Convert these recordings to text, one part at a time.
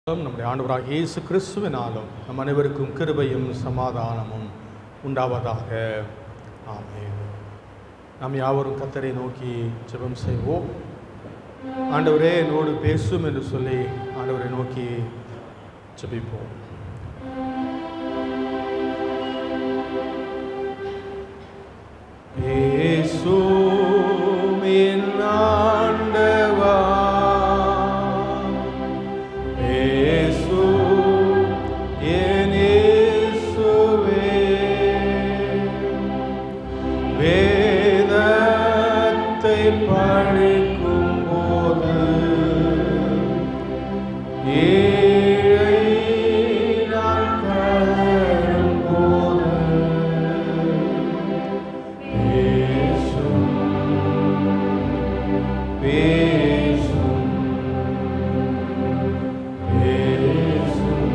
நம்முடைய ஆண்டவராக இயேசு கிறிஸ்துவினாலும் நம் அனைவருக்கும் கிருபையும் சமாதானமும் உண்டாவதாக ஆமென் நாம் யாவரும் கத்தரை நோக்கி ஜெபம் செய்வோம் ஆண்டவரே என்னோடு பேசும் என்று சொல்லி ஆண்டவரை நோக்கி ஜெபிப்போம் பேசும் என் ஆண்டவா பேசும் என் இயேசுவே வேதத்தை படிக்கும் போது ஏழை நான் கதறும் போது பேசும் பேசும் பேசும்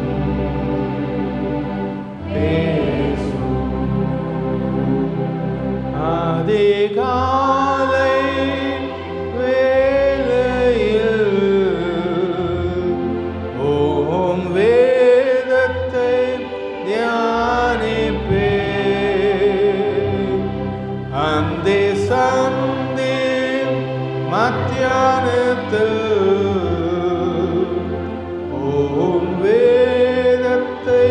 பேசும் அதிகாலை வேளையில் ஓம் வேதத்தை தியானிப்பே அந்தே சந்தே மத்தியானத்தில் ஓம் வேதத்தை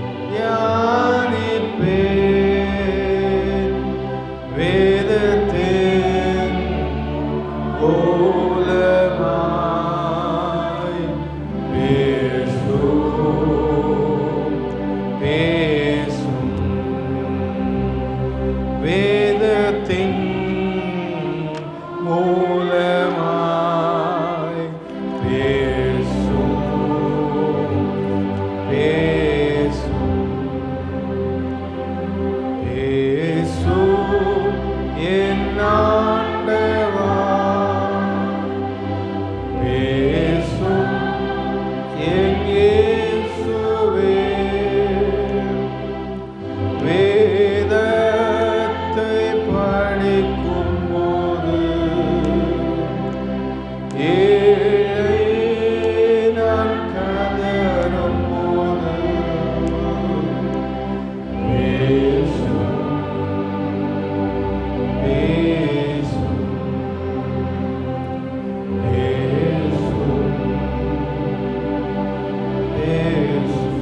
தியானிப்பேன் வேதத்தின் மூலமாய் பேசும் பேசும் வேதத்தின் மூலமாய் பேசும் பேசும் பேசும் என் ஆண்டவா பேசும் என் இயேசுவே வேதத்தை படிக்கும் போது ஏழை நான் கதறும் போது பேசும் பேசும் பேசும் பேசும்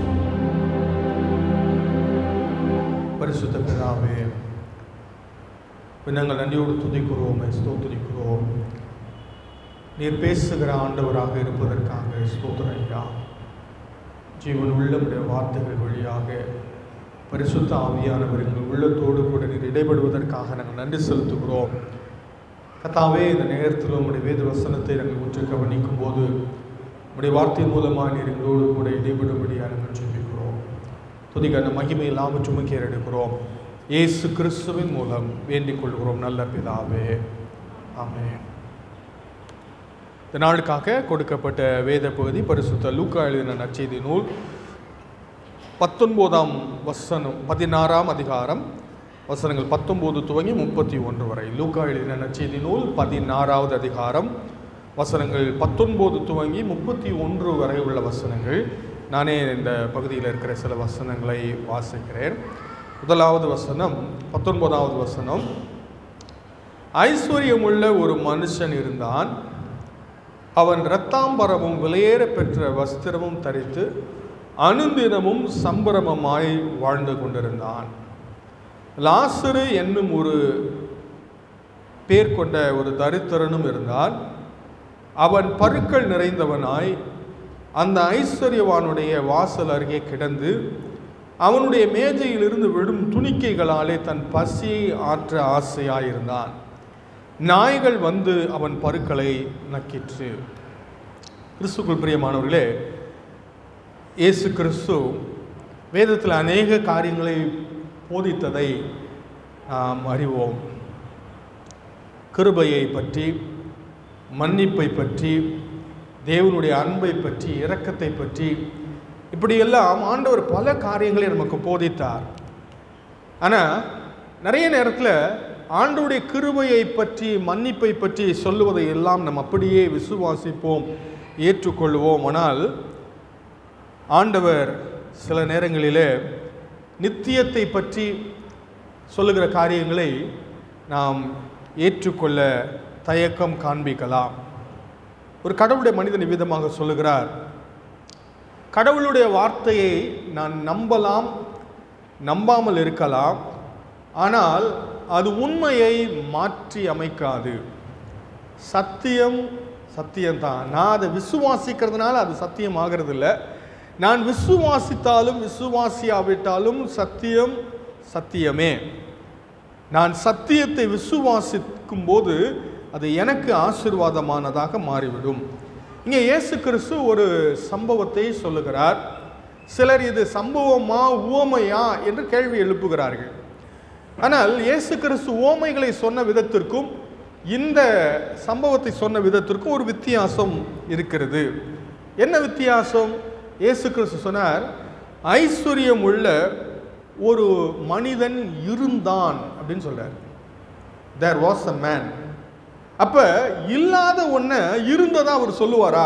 பரிசுத்த பிதாவே நாங்கள் நன்றியோடு துதிக்கிறோம் ஸ்தோத்திரிக்கிறோம் நீர் பேசுகிற ஆண்டவராக இருப்பதற்காக ஸ்தோத்திரம் ஐயா ஜீவன் உள்ளமுடைய வார்த்தைகள் வழியாக பரிசுத்த ஆவியானவர் எங்கள் உள்ளத்தோடு கூட நீர் இடைபடுவதற்காக நாங்கள் நன்றி செலுத்துகிறோம் கத்தாவே இந்த நேரத்தில் உங்களுடைய வேத வசனத்தை நாங்கள் உற்று கவனிக்கும் போது உங்களுடைய வார்த்தையின் மூலமாக நீர் எங்களோடு கூட இடைபடும்படியாக நாங்கள் ஜெபிக்கிறோம் துதிக்க அந்த மகிமை இல்லாமல் சுமக்கி எடுக்கிறோம் இயேசு கிறிஸ்துவின் மூலம் வேண்டிக் கொள்கிறோம் நல்ல பிதாவே ஆமென் இந்த நாளுக்காக கொடுக்கப்பட்ட வேத பகுதி பரிசுத்த லூக்கா எழுதின நற்செய்தி நூல் பத்தொன்பதாம் வசனம் பதினாறாம் அதிகாரம் வசனங்கள் பத்தொம்போது துவங்கி முப்பத்தி ஒன்று வரை லூக்கா எழுதின நற்செய்தி நூல் பதினாறாவது அதிகாரம் வசனங்கள் பத்தொன்பது துவங்கி முப்பத்தி ஒன்று வரை உள்ள வசனங்கள் நானே இந்த பகுதியில் இருக்கிற சில வசனங்களை வாசிக்கிறேன் முதலாவது வசனம் பத்தொன்பதாவது வசனம் ஐஸ்வர்யமுள்ள ஒரு மனுஷன் இருந்தான் அவன் இரத்தாம்பரமும் விலையேற பெற்ற வஸ்திரமும் தரித்து அனுதினமும் சம்பரமமாய் வாழ்ந்து கொண்டிருந்தான் லாசரு என்னும் ஒரு பேர் கொண்ட ஒரு தரித்திரனும் இருந்தான் அவன் பருக்கள் நிறைந்தவனாய் அந்த ஐஸ்வர்யவானுடைய வாசல் அருகே கிடந்து அவனுடைய மேஜையிலிருந்து விடும் துணிக்கைகளாலே தன் பசியை ஆற்ற ஆசையாயிருந்தான் நாய்கள் வந்து அவன் பருக்களை நக்கிற்று கிறிஸ்துக்குள் பிரியமானவர்களே இயேசு கிறிஸ்து வேதத்தில் அநேக காரியங்களை போதித்ததை நாம் அறிவோம் கிருபையை பற்றி மன்னிப்பை பற்றி தேவனுடைய அன்பை பற்றி இரக்கத்தை பற்றி இப்படியெல்லாம் ஆண்டவர் பல காரியங்களை நமக்கு போதித்தார் ஆனால் நிறைய நேரத்தில் ஆண்டவருடைய கிருபையை பற்றி மன்னிப்பை பற்றி சொல்லுவதை எல்லாம் நம்ம அப்படியே விசுவாசிப்போம் ஏற்றுக்கொள்வோம் ஆனால் ஆண்டவர் சில நேரங்களிலே நித்தியத்தை பற்றி சொல்லுகிற காரியங்களை நாம் ஏற்றுக்கொள்ள தயக்கம் காண்பிக்கலாம் ஒரு கடவுளுடைய மனிதன் விதமாக சொல்லுகிறார் கடவுளுடைய வார்த்தையை நான் நம்பலாம் நம்பாமல் இருக்கலாம் ஆனால் அது உண்மையை மாற்றி அமைக்காது சத்தியம் சத்தியம்தான் நான் அதை விசுவாசிக்கிறதுனால அது சத்தியம் ஆகிறது இல்லை நான் விசுவாசித்தாலும் விசுவாசியாவிட்டாலும் சத்தியம் சத்தியமே நான் சத்தியத்தை விசுவாசிக்கும் போது அது எனக்கு ஆசிர்வாதமானதாக மாறிவிடும் இங்கே இயேசு கிறிஸ்து ஒரு சம்பவத்தை சொல்லுகிறார் சிலர் இது சம்பவமா உவமையா என்று கேள்வி எழுப்புகிறார்கள் ஆனால் இயேசு கிறிஸ்து உவமைகளை சொன்ன விதத்திற்கும் இந்த சம்பவத்தை சொன்ன விதத்திற்கும் ஒரு வித்தியாசம் இருக்கிறது என்ன வித்தியாசம் இயேசு கிறிஸ்து சொன்னார் ஐஸ்வர்யம் உள்ள ஒரு மனிதன் இருந்தான் அப்படின்னு சொல்றார் தேர் வாஸ் அ மேன் அப்ப இல்லாத ஒன்றை இருந்ததா அவர் சொல்லுவாரா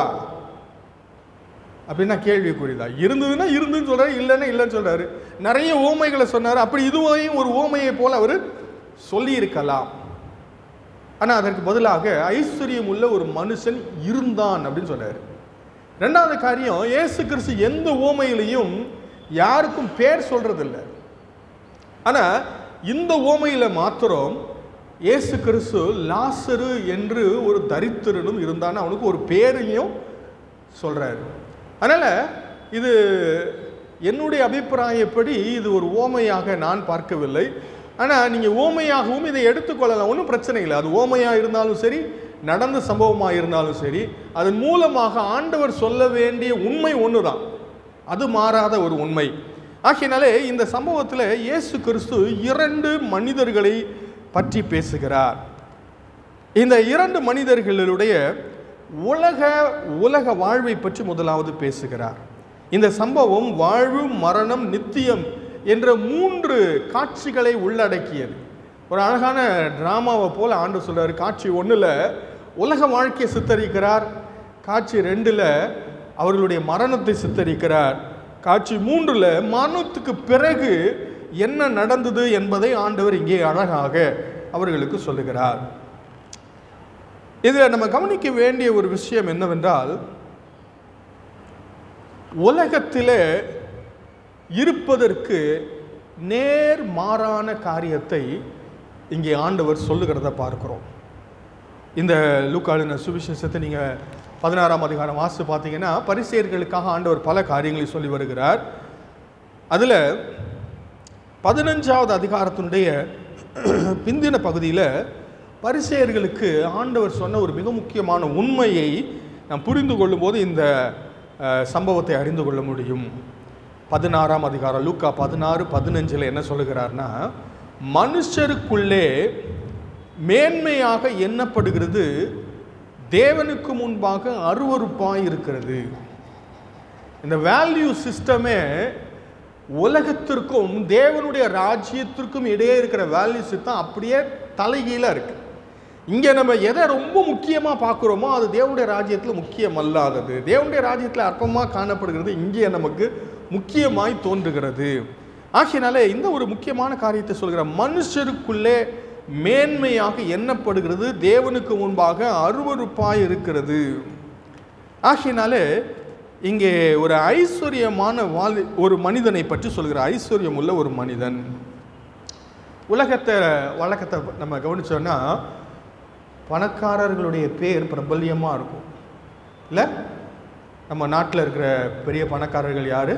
அப்படின்னா கேள்விக்குறிதா இருந்ததுன்னா இருந்துன்னு சொல்றாரு இல்லைன்னா இல்லைன்னு சொல்றாரு நிறைய ஓமைகளை சொன்னார் அப்படி இதுவையும் ஒரு ஓமையை போல அவர் சொல்லி இருக்கலாம் ஆனால் அதற்கு பதிலாக ஐஸ்வர்யம் உள்ள ஒரு மனுஷன் இருந்தான் அப்படின்னு சொன்னார் ரெண்டாவது காரியம் இயேசு கிறிஸ்து எந்த ஓமையிலையும் யாருக்கும் பேர் சொல்றதில்லை ஆனால் இந்த ஓமையில் மாத்திரம் இயேசு கிறிஸ்து லாசரு என்று ஒரு தரித்திரனும் இருந்தான்னு அவனுக்கு ஒரு பேரையும் சொல்றாரு அதனால் இது என்னுடைய அபிப்பிராயப்படி இது ஒரு ஓமையாக நான் பார்க்கவில்லை ஆனால் நீங்கள் ஓமையாகவும் இதை எடுத்துக்கொள்ளலாம் ஒன்றும் பிரச்சனை இல்லை அது ஓமையாக இருந்தாலும் சரி நடந்த சம்பவமாக இருந்தாலும் சரி அதன் மூலமாக ஆண்டவர் சொல்ல வேண்டிய உண்மை ஒன்று தான் அது மாறாத ஒரு உண்மை ஆகையினாலே இந்த சம்பவத்தில் இயேசு கிறிஸ்து இரண்டு மனிதர்களை பற்றி பேசுகிறார் இந்த இரண்டு மனிதர்களுடைய உலக உலக வாழ்வை பற்றி முதலாவது பேசுகிறார் இந்த சம்பவம் வாழ்வு மரணம் நித்தியம் என்ற மூன்று காட்சிகளை உள்ளடக்கியது ஒரு அழகான டிராமாவை போல ஆண்டு சொல்றாரு காட்சி ஒன்றில் உலக வாழ்க்கையை சித்தரிக்கிறார் காட்சி ரெண்டில் அவர்களுடைய மரணத்தை சித்தரிக்கிறார் காட்சி மூன்றில் மரணத்துக்கு பிறகு என்ன நடந்தது என்பதை ஆண்டவர் இங்கே அழகாக அவர்களுக்கு சொல்லுகிறார் இதில் நம்ம கவனிக்க வேண்டிய ஒரு விஷயம் என்னவென்றால் உலகத்திலே இருப்பதற்கு நேர் மாறான காரியத்தை இங்கே ஆண்டவர் சொல்லுகிறத பார்க்கிறோம் இந்த லூக்காளின சுவிசேஷத்தை நீங்கள் பதினாறாம் அதிகாரம் வாசித்து பார்த்தீங்கன்னா பரிசெயர்களுக்காக ஆண்டவர் பல காரியங்களை சொல்லி வருகிறார் அதில் பதினஞ்சாவது அதிகாரத்தினுடைய பிந்தின பகுதியில் பரிசெயர்களுக்கு ஆண்டவர் சொன்ன ஒரு மிக முக்கியமான உண்மையை நாம் புரிந்து கொள்ளும்போது இந்த அஹ், சம்பவத்தை அறிந்து கொள்ள முடியும் பதினாறாம் அதிகாரம் லூக்கா பதினாறு பதினஞ்சில் என்ன சொல்லுகிறார்னா மனுஷருக்குள்ளே மேன்மையாக எண்ணப்படுகிறது தேவனுக்கு முன்பாக அருவருப்பாய் இருக்கிறது இந்த வேல்யூ சிஸ்டமே உலகத்திற்கும் தேவனுடைய ராஜ்யத்திற்கும் இடையே இருக்கிற வேல்யூ சிஸ்டம் அப்படியே தலைகீழாக இருக்கு இங்கே நம்ம எதை ரொம்ப முக்கியமாக பார்க்குறோமோ அது தேவனுடைய ராஜ்யத்தில் முக்கியம் அல்லாதது தேவனுடைய ராஜ்யத்தில் அற்பமாக காணப்படுகிறது இங்கே நமக்கு முக்கியமாய் தோன்றுகிறது ஆகையினாலே இந்த ஒரு முக்கியமான காரியத்தை சொல்கிற மனுஷருக்குள்ளே மேன்மையாக எண்ணப்படுகிறது தேவனுக்கு முன்பாக அருவருப்பாய் இருக்கிறது ஆகையினாலே இங்கே ஒரு ஐஸ்வர்யமான வாழ் ஒரு மனிதனை பற்றி சொல்கிற ஐஸ்வர்யம் உள்ள ஒரு மனிதன் உலகத்தை வழக்கத்தை நம்ம கவனிச்சோன்னா பணக்காரர்களுடைய பேர் பிரபல்யமாக இருக்கும் இல்லை நம்ம நாட்டில் இருக்கிற பெரிய பணக்காரர்கள் யார்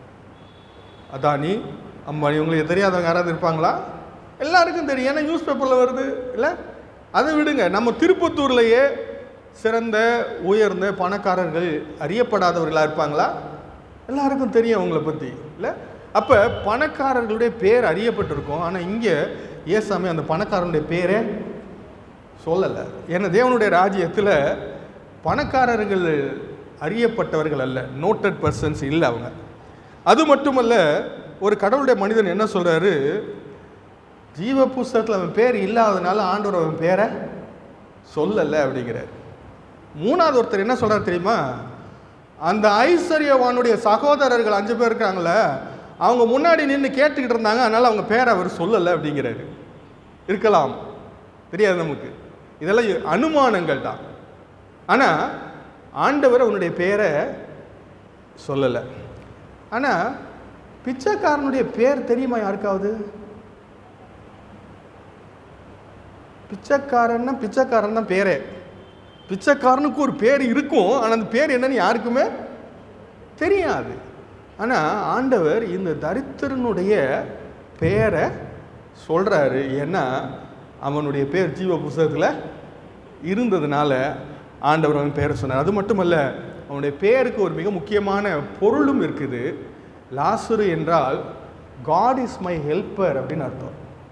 அதானி அம்பானி உங்களுக்கு தெரியாதவங்க யாராவது இருப்பாங்களா எல்லாருக்கும் தெரியும் ஏன்னா நியூஸ் பேப்பரில் வருது இல்லை அதை விடுங்க நம்ம திருப்பத்தூர்லேயே சிறந்த உயர்ந்த பணக்காரர்கள் அறியப்படாதவர்களாக இருப்பாங்களா எல்லாருக்கும் தெரியும் அவங்கள பற்றி இல்லை அப்போ பணக்காரர்களுடைய பேர் அறியப்பட்டிருக்கும் ஆனால் இங்கே ஏசாமி அந்த பணக்காரனுடைய பேரே சொல்லலை ஏன்னா தேவனுடைய ராஜ்யத்தில் பணக்காரர்கள் அறியப்பட்டவர்கள் அல்ல நோட்டட் பர்சன்ஸ் இல்லை அவங்க அது மட்டுமல்ல ஒரு கடவுளுடைய மனிதன் என்ன சொல்றாரு ஜீவ புஸ்தகத்தில் அவன் பேர் இல்லாதனால ஆண்டவர் அவன் பேரை சொல்லலை அப்படிங்கிறார் மூணாவது ஒருத்தர் என்ன சொல்றாரு தெரியுமா அந்த ஐஸ்வர்யவானுடைய சகோதரர்கள் அஞ்சு பேர் இருக்காங்களே அவங்க முன்னாடி நின்று கேட்டுக்கிட்டு இருந்தாங்க அதனால அவங்க பேரை அவர் சொல்லலை அப்படிங்கிறாரு இருக்கலாம் தெரியாது நமக்கு இதெல்லாம் அனுமானங்கள் தான் ஆனால் ஆண்டவர் அவனுடைய பேரை சொல்லலை ஆனால் பிச்சைக்காரனுடைய பேர் தெரியுமா யாருக்காவது பிச்சைக்காரன்னா பிச்சைக்காரன் தான் பேரே பிச்சைக்காரனுக்கு ஒரு பேர் இருக்கும் ஆனால் அந்த பேர் என்னன்னு யாருக்குமே தெரியாது ஆனால் ஆண்டவர் இந்த தரித்திரனுடைய பேரை சொல்கிறாரு ஏன்னா அவனுடைய பேர் ஜீவ புஸ்தகத்தில் இருந்ததுனால ஆண்டவர் அவன் பேரை சொன்னார் அது மட்டுமல்ல அவனுடைய பேருக்கு ஒரு மிக முக்கியமான பொருளும் இருக்குது லாசுரு என்றால் காட் இஸ் மை ஹெல்ப்பர் அப்படின்னு அர்த்தம்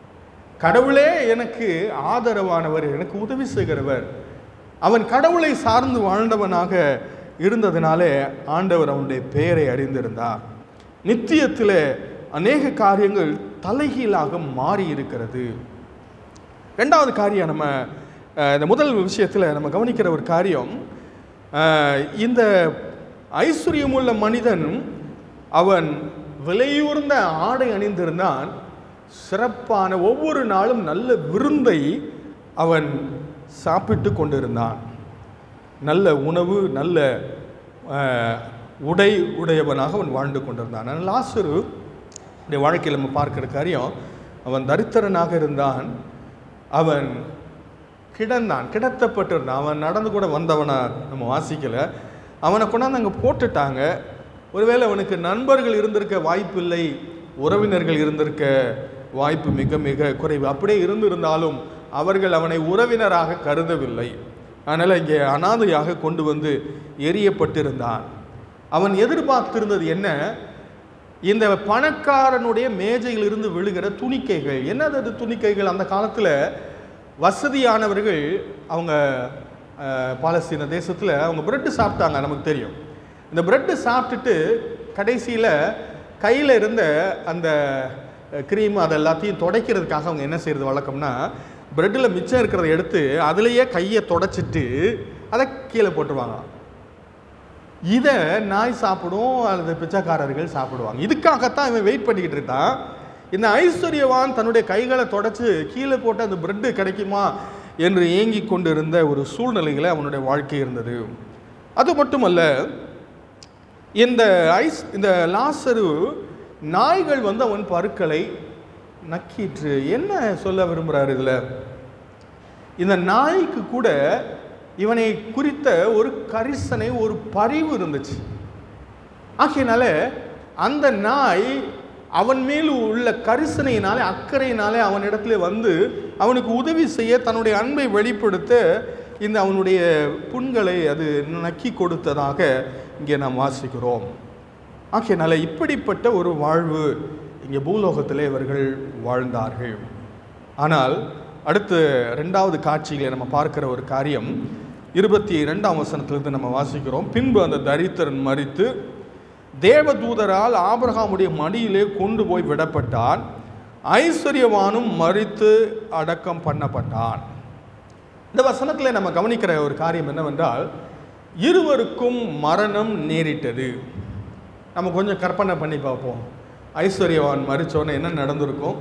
கடவுளே எனக்கு ஆதரவானவர் எனக்கு உதவி செய்கிறவர் அவன் கடவுளை சார்ந்து வாழ்ந்தவனாக இருந்ததினாலே ஆண்டவர் அவனுடைய பெயரை அறிந்திருந்தார் நித்தியத்தில் அநேக காரியங்கள் தலைகீழாக மாறி இருக்கிறது ரெண்டாவது காரியம் நம்ம அஹ், இந்த முதல் விஷயத்தில் நம்ம கவனிக்கிற ஒரு காரியம் அஹ், இந்த ஐஸ்வர்யமுள்ள மனிதன் அவன் விலையுறந்த ஆடை அணிந்திருந்தான் சிறப்பான ஒவ்வொரு நாளும் நல்ல விருந்தை அவன் சாப்பிட்டு கொண்டிருந்தான் நல்ல உணவு நல்ல அஹ், உடை உடையவனாக அவன் வாழ்ந்து கொண்டிருந்தான் ஆனால் லாசரு உடைய வாழ்க்கையில் நம்ம பார்க்கிற காரியம் அவன் தரித்திரனாக இருந்தான் அவன் கிடந்தான் கிடத்தப்பட்டிருந்தான் அவன் நடந்து கூட வந்தவனா நம்ம வாசிக்கல அவனை கொண்டாந்து அங்கே போட்டுட்டாங்க ஒருவேளை அவனுக்கு நண்பர்கள் இருந்திருக்க வாய்ப்பில்லை உறவினர்கள் இருந்திருக்க வாய்ப்பு மிக மிக குறைவு அப்படியே இருந்திருந்தாலும் அவர்கள் அவனை உறவினராக கருதவில்லை அதனால் இங்கே அனாதையாக கொண்டு வந்து எரியப்பட்டிருந்தான் அவன் எதிர்பார்த்திருந்தது என்ன இந்த பணக்காரனுடைய மேஜையிலிருந்து விழுகிற துணிக்கைகள் என்னது அது துணிக்கைகள் அந்த காலத்தில் வசதியானவர்கள் அவங்க அஹ், பாலஸ்தீன தேசத்தில் அவங்க பிரெட்டு சாப்பிட்டாங்க நமக்கு தெரியும் இந்த பிரெட்டு சாப்பிட்டுட்டு கடைசியில் கையில் இருந்த அந்த க்ரீம் அது எல்லாத்தையும் துடைக்கிறதுக்காக அவங்க என்ன செய்கிறது வழக்கம்னா பிரெட்டில் மிச்சம் இருக்கிறத எடுத்து அதுலேயே கையை தொடச்சிட்டு அதை கீழே போட்டுருவாங்க இதை நாய் சாப்பிடும் அல்லது பிச்சைக்காரர்கள் சாப்பிடுவாங்க இதுக்காகத்தான் இவன் வெயிட் பண்ணிக்கிட்டு இருக்கான் இந்த ஐஸ்வர்யவான் தன்னுடைய கைகளை தொடச்சு கீழே போட்டு அந்த பிரெட்டு கிடைக்குமா என்று ஏங்கி கொண்டிருந்த ஒரு சூழ்நிலையில் அவனுடைய வாழ்க்கை இருந்தது அது மட்டுமல்ல இந்த ஐஸ் இந்த லாசரு நாய்கள் வந்து அவன் பருக்களை நக்கிற்று என்ன சொல்ல விரும்புகிறார் இதில் இந்த நாய்க்கு கூட இவனை குறித்த ஒரு கரிசனை ஒரு பரிவு இருந்துச்சு ஆகையினால அந்த நாய் அவன் மேல் உள்ள கரிசனையினாலே அக்கறையினாலே அவனிடத்துல வந்து அவனுக்கு உதவி செய்ய தன்னுடைய அன்பை வெளிப்படுத்த இந்த அவனுடைய புண்களை அது நக்கி கொடுத்ததாக இங்கே நாம் வாசிக்கிறோம் ஆகையினால இப்படிப்பட்ட ஒரு வாழ்வு இங்கே பூலோகத்திலே இவர்கள் வாழ்ந்தார்கள் ஆனால் அடுத்து ரெண்டாவது காட்சிகளை நம்ம பார்க்கிற ஒரு காரியம் இருபத்தி ரெண்டாம் வசனத்திலிருந்து நம்ம வாசிக்கிறோம் பின்பு அந்த தரித்திரன் மறித்து தேவதூதரால் ஆபிரகாமுடைய மடியிலே கொண்டு போய் விடப்பட்டான் ஐஸ்வர்யவானும் மறித்து அடக்கம் பண்ணப்பட்டான் இந்த வசனத்தில் நம்ம கவனிக்கிற ஒரு காரியம் என்னவென்றால் இருவருக்கும் மரணம் நேரிட்டது நம்ம கொஞ்சம் கற்பனை பண்ணி பார்ப்போம் ஐஸ்வர்யவான் மறிச்சோன்னு என்ன நடந்திருக்கும்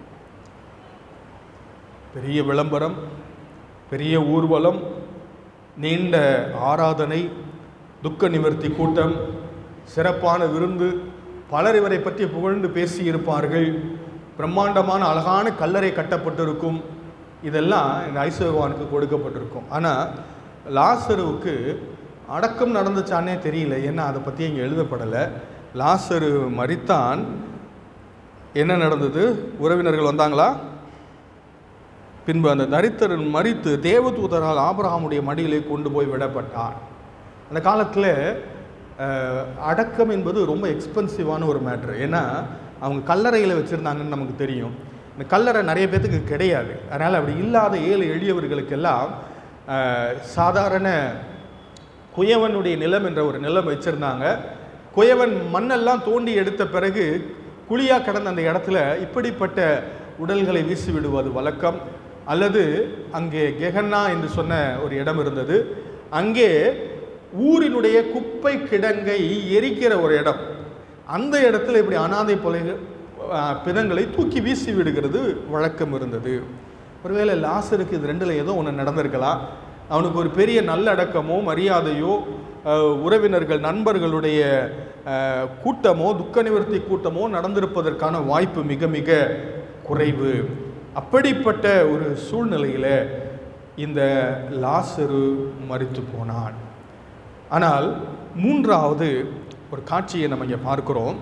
பெரிய விளம்பரம் பெரிய ஊர்வலம் நீண்ட ஆராதனை துக்க நிவர்த்தி கூட்டம் சிறப்பான விருந்து பலர் இவரை பற்றி புகழ்ந்து பேசியிருப்பார்கள் பிரம்மாண்டமான அழகான கல்லறை கட்டப்பட்டிருக்கும் இதெல்லாம் இந்த ஐஸ்வர்யவானுக்கு கொடுக்கப்பட்டிருக்கும் ஆனால் லாசருவுக்கு அடக்கம் நடந்துச்சானே தெரியல ஏன்னா அதை பற்றி இங்கே எழுதப்படலை லாசரு மறித்தான் என்ன நடந்தது உறவினர்கள் வந்தாங்களா பின்பு அந்த தரித்திரன் மறித்து தேவதூதரால் ஆபிரகாமுடைய மடியிலே கொண்டு போய் விடப்பட்டான் அந்த காலத்தில் அடக்கம் என்பது ரொம்ப எக்ஸ்பென்சிவான ஒரு மேட்ரு ஏன்னா அவங்க கல்லறையில் வச்சுருந்தாங்கன்னு நமக்கு தெரியும் இந்த கல்லறை நிறைய பேர்த்துக்கு கிடையாது அதனால் அப்படி இல்லாத ஏழை எளியவர்களுக்கெல்லாம் அஹ், சாதாரண குயவனுடைய நிலம் என்ற ஒரு நிலம் வச்சுருந்தாங்க குயவன் மண்ணெல்லாம் தோண்டி எடுத்த பிறகு குழியாக கிடந்த அந்த இடத்துல இப்படிப்பட்ட உடல்களை வீசி விடுவது வழக்கம் அல்லது அங்கே கெகன்னா என்று சொன்ன ஒரு இடம் இருந்தது அங்கே ஊரினுடைய குப்பை கிடங்கை எரிக்கிற ஒரு இடம் அந்த இடத்துல இப்படி அனாதை பொலைகள் அஹ், பிணங்களை தூக்கி வீசி விடுகிறது வழக்கம் இருந்தது ஒருவேளை லாசருக்கு இது ரெண்டில் ஏதோ ஒன்று நடந்திருக்கலாம் அவனுக்கு ஒரு பெரிய நல்லடக்கமோ மரியாதையோ அஹ், உறவினர்கள் நண்பர்களுடைய அஹ், கூட்டமோ துக்க நிவர்த்தி கூட்டமோ நடந்திருப்பதற்கான வாய்ப்பு மிக மிக குறைவு அப்படிப்பட்ட ஒரு சூழ்நிலையில் இந்த லாசரு மரித்து போனான் ஆனால் மூன்றாவது ஒரு காட்சியை நம்ம இங்கே பார்க்கிறோம்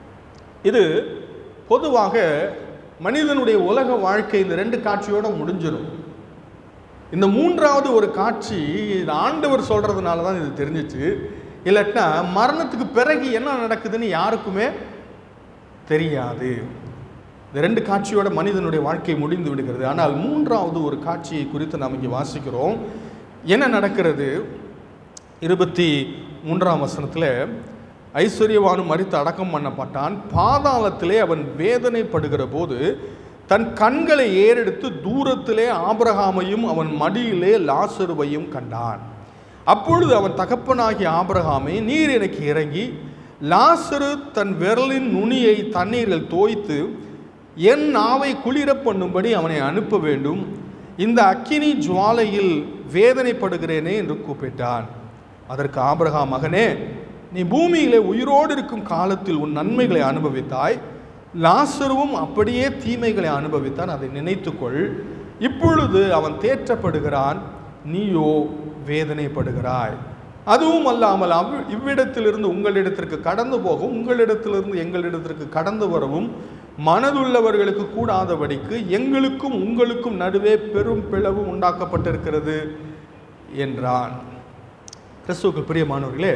இது பொதுவாக மனிதனுடைய உலக வாழ்க்கை இந்த ரெண்டு காட்சியோட முடிஞ்சிடும் இந்த மூன்றாவது ஒரு காட்சி இது ஆண்டவர் சொல்றதுனால தான் இது தெரிஞ்சிச்சு இல்லாட்டினா மரணத்துக்கு பிறகு என்ன நடக்குதுன்னு யாருக்குமே தெரியாது இந்த ரெண்டு காட்சியோட மனிதனுடைய வாழ்க்கை முடிந்து விடுகிறது ஆனால் மூன்றாவது ஒரு காட்சியை குறித்து நாம் இங்கே வாசிக்கிறோம் என்ன நடக்கிறது இருபத்தி மூன்றாம் வசனத்தில் ஐஸ்வர்யவானும் மறித்து அடக்கம் பண்ணப்பட்டான் பாதாளத்திலே அவன் வேதனைப்படுகிற போது தன் கண்களை ஏறெடுத்து தூரத்திலே ஆபிரகாமையும் அவன் மடியிலே லாசருவையும் கண்டான் அப்பொழுது அவன் தகப்பனாகிய ஆபிரகாமை நீர் எனக்கு இறங்கி லாசரு தன் விரலின் நுனியை தண்ணீரில் தோய்த்து என் நாவை குளிரப் பண்ணும்படி அவனை அனுப்ப வேண்டும் இந்த அக்கினி ஜுவாலையில் வேதனைப்படுகிறேனே என்று கூப்பிட்டான் அதற்கு ஆபிரகாம் மகனே நீ பூமியிலே உயிரோடு இருக்கும் காலத்தில் உன் நன்மைகளை அனுபவித்தாய் லாசருவும் அப்படியே தீமைகளை அனுபவித்தான் அதை நினைத்துக்கொள் இப்பொழுது அவன் தேற்றப்படுகிறான் நீயோ வேதனைப்படுகிறாய் அதுவும் அல்லாமல் அவ் இவ்விடத்திலிருந்து உங்களிடத்திற்கு கடந்து போகவும் உங்களிடத்திலிருந்து எங்களிடத்திற்கு கடந்து வரவும் மனதுள்ளவர்களுக்கு கூடாதபடிக்கு எங்களுக்கும் உங்களுக்கும் நடுவே பெரும் பிளவு உண்டாக்கப்பட்டிருக்கிறது என்றான் கிறிஸ்துவுக்கு பிரியமானவர்களே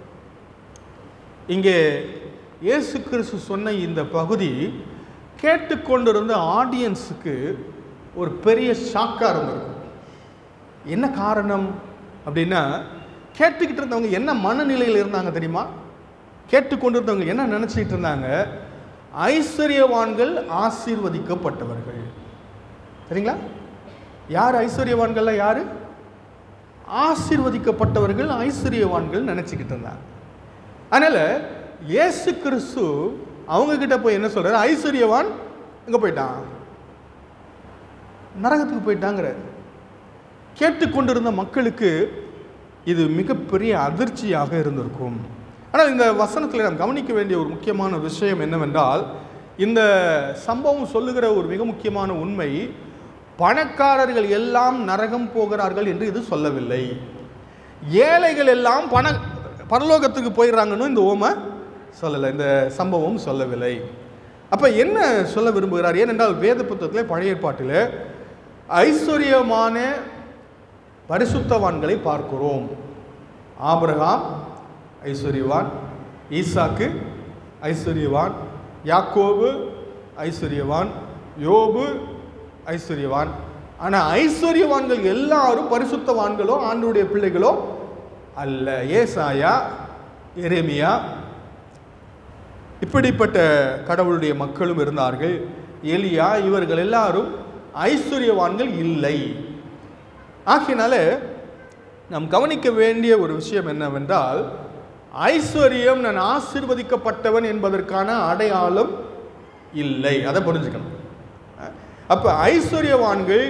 இங்கே இயேசு கிறிஸ்து சொன்ன இந்த பகுதி கேட்டுக்கொண்டிருந்த ஆடியன்ஸுக்கு ஒரு பெரிய ஷாக்காக இருந்திருக்கும் என்ன காரணம் அப்படின்னா கேட்டுக்கிட்டு இருந்தவங்க என்ன மனநிலையில் இருந்தாங்க தெரியுமா கேட்டுக்கொண்டிருந்தவங்க என்ன நினச்சிக்கிட்டு இருந்தாங்க ஐஸ்வர்யவான்கள் ஆசீர்வதிக்கப்பட்டவர்கள் சரிங்களா யார் ஐஸ்வர்யவான்கள்ல யாரு ஆசீர்வதிக்கப்பட்டவர்கள் ஐஸ்வர்யவான்கள் நினச்சிக்கிட்டு இருந்தாங்க அதனால் இயேசு கிறிஸ்து அவங்க கிட்ட போய் என்ன சொல்றாரு ஐஸ்வர்யவான் எங்கே போயிட்டான் நரகத்துக்கு போயிட்டாங்கிறார் கேட்டுக்கொண்டிருந்த மக்களுக்கு இது மிகப்பெரிய அதிர்ச்சியாக இருந்திருக்கும் ஆனால் இந்த வசனத்தில் நாம் கவனிக்க வேண்டிய ஒரு முக்கியமான விஷயம் என்னவென்றால் இந்த சம்பவம் சொல்லுகிற ஒரு மிக முக்கியமான உண்மை பணக்காரர்கள் எல்லாம் நரகம் போகிறார்கள் என்று இது சொல்லவில்லை ஏழைகள் எல்லாம் பண பரலோகத்துக்கு போயிடுறாங்கன்னு இந்த ஓமை சொல்லலை இந்த சம்பவம் சொல்லவில்லை அப்போ என்ன சொல்ல விரும்புகிறார் ஏனென்றால் வேத புத்தகத்தில் பழைய ஏற்பாட்டில் ஐஸ்வர்யமான பரிசுத்தவான்களை பார்க்கிறோம் ஆபிரகாம் ஐஸ்வர்யவான் ஈசாக்கு ஐஸ்வர்யவான் யாக்கோபு ஐஸ்வர்யவான் யோபு ஐஸ்வர்யவான் ஆனால் ஐஸ்வர்யவான்கள் எல்லாரும் பரிசுத்தவான்களோ ஆண்டுடைய பிள்ளைகளோ அல்ல ஏசாயா எரேமியா இப்படிப்பட்ட கடவுளுடைய மக்களும் இருந்தார்கள் எலியா இவர்கள் எல்லாரும் ஐஸ்வர்யவான்கள் இல்லை ஆகையினால நாம் கவனிக்க வேண்டிய ஒரு விஷயம் என்னவென்றால் ஐஸ்வர்யம் நான் ஆசீர்வதிக்கப்பட்டவன் என்பதற்கான அடையாளம் இல்லை அதை புரிஞ்சுக்கணும் அப்ப ஐஸ்வர்யவான்கள்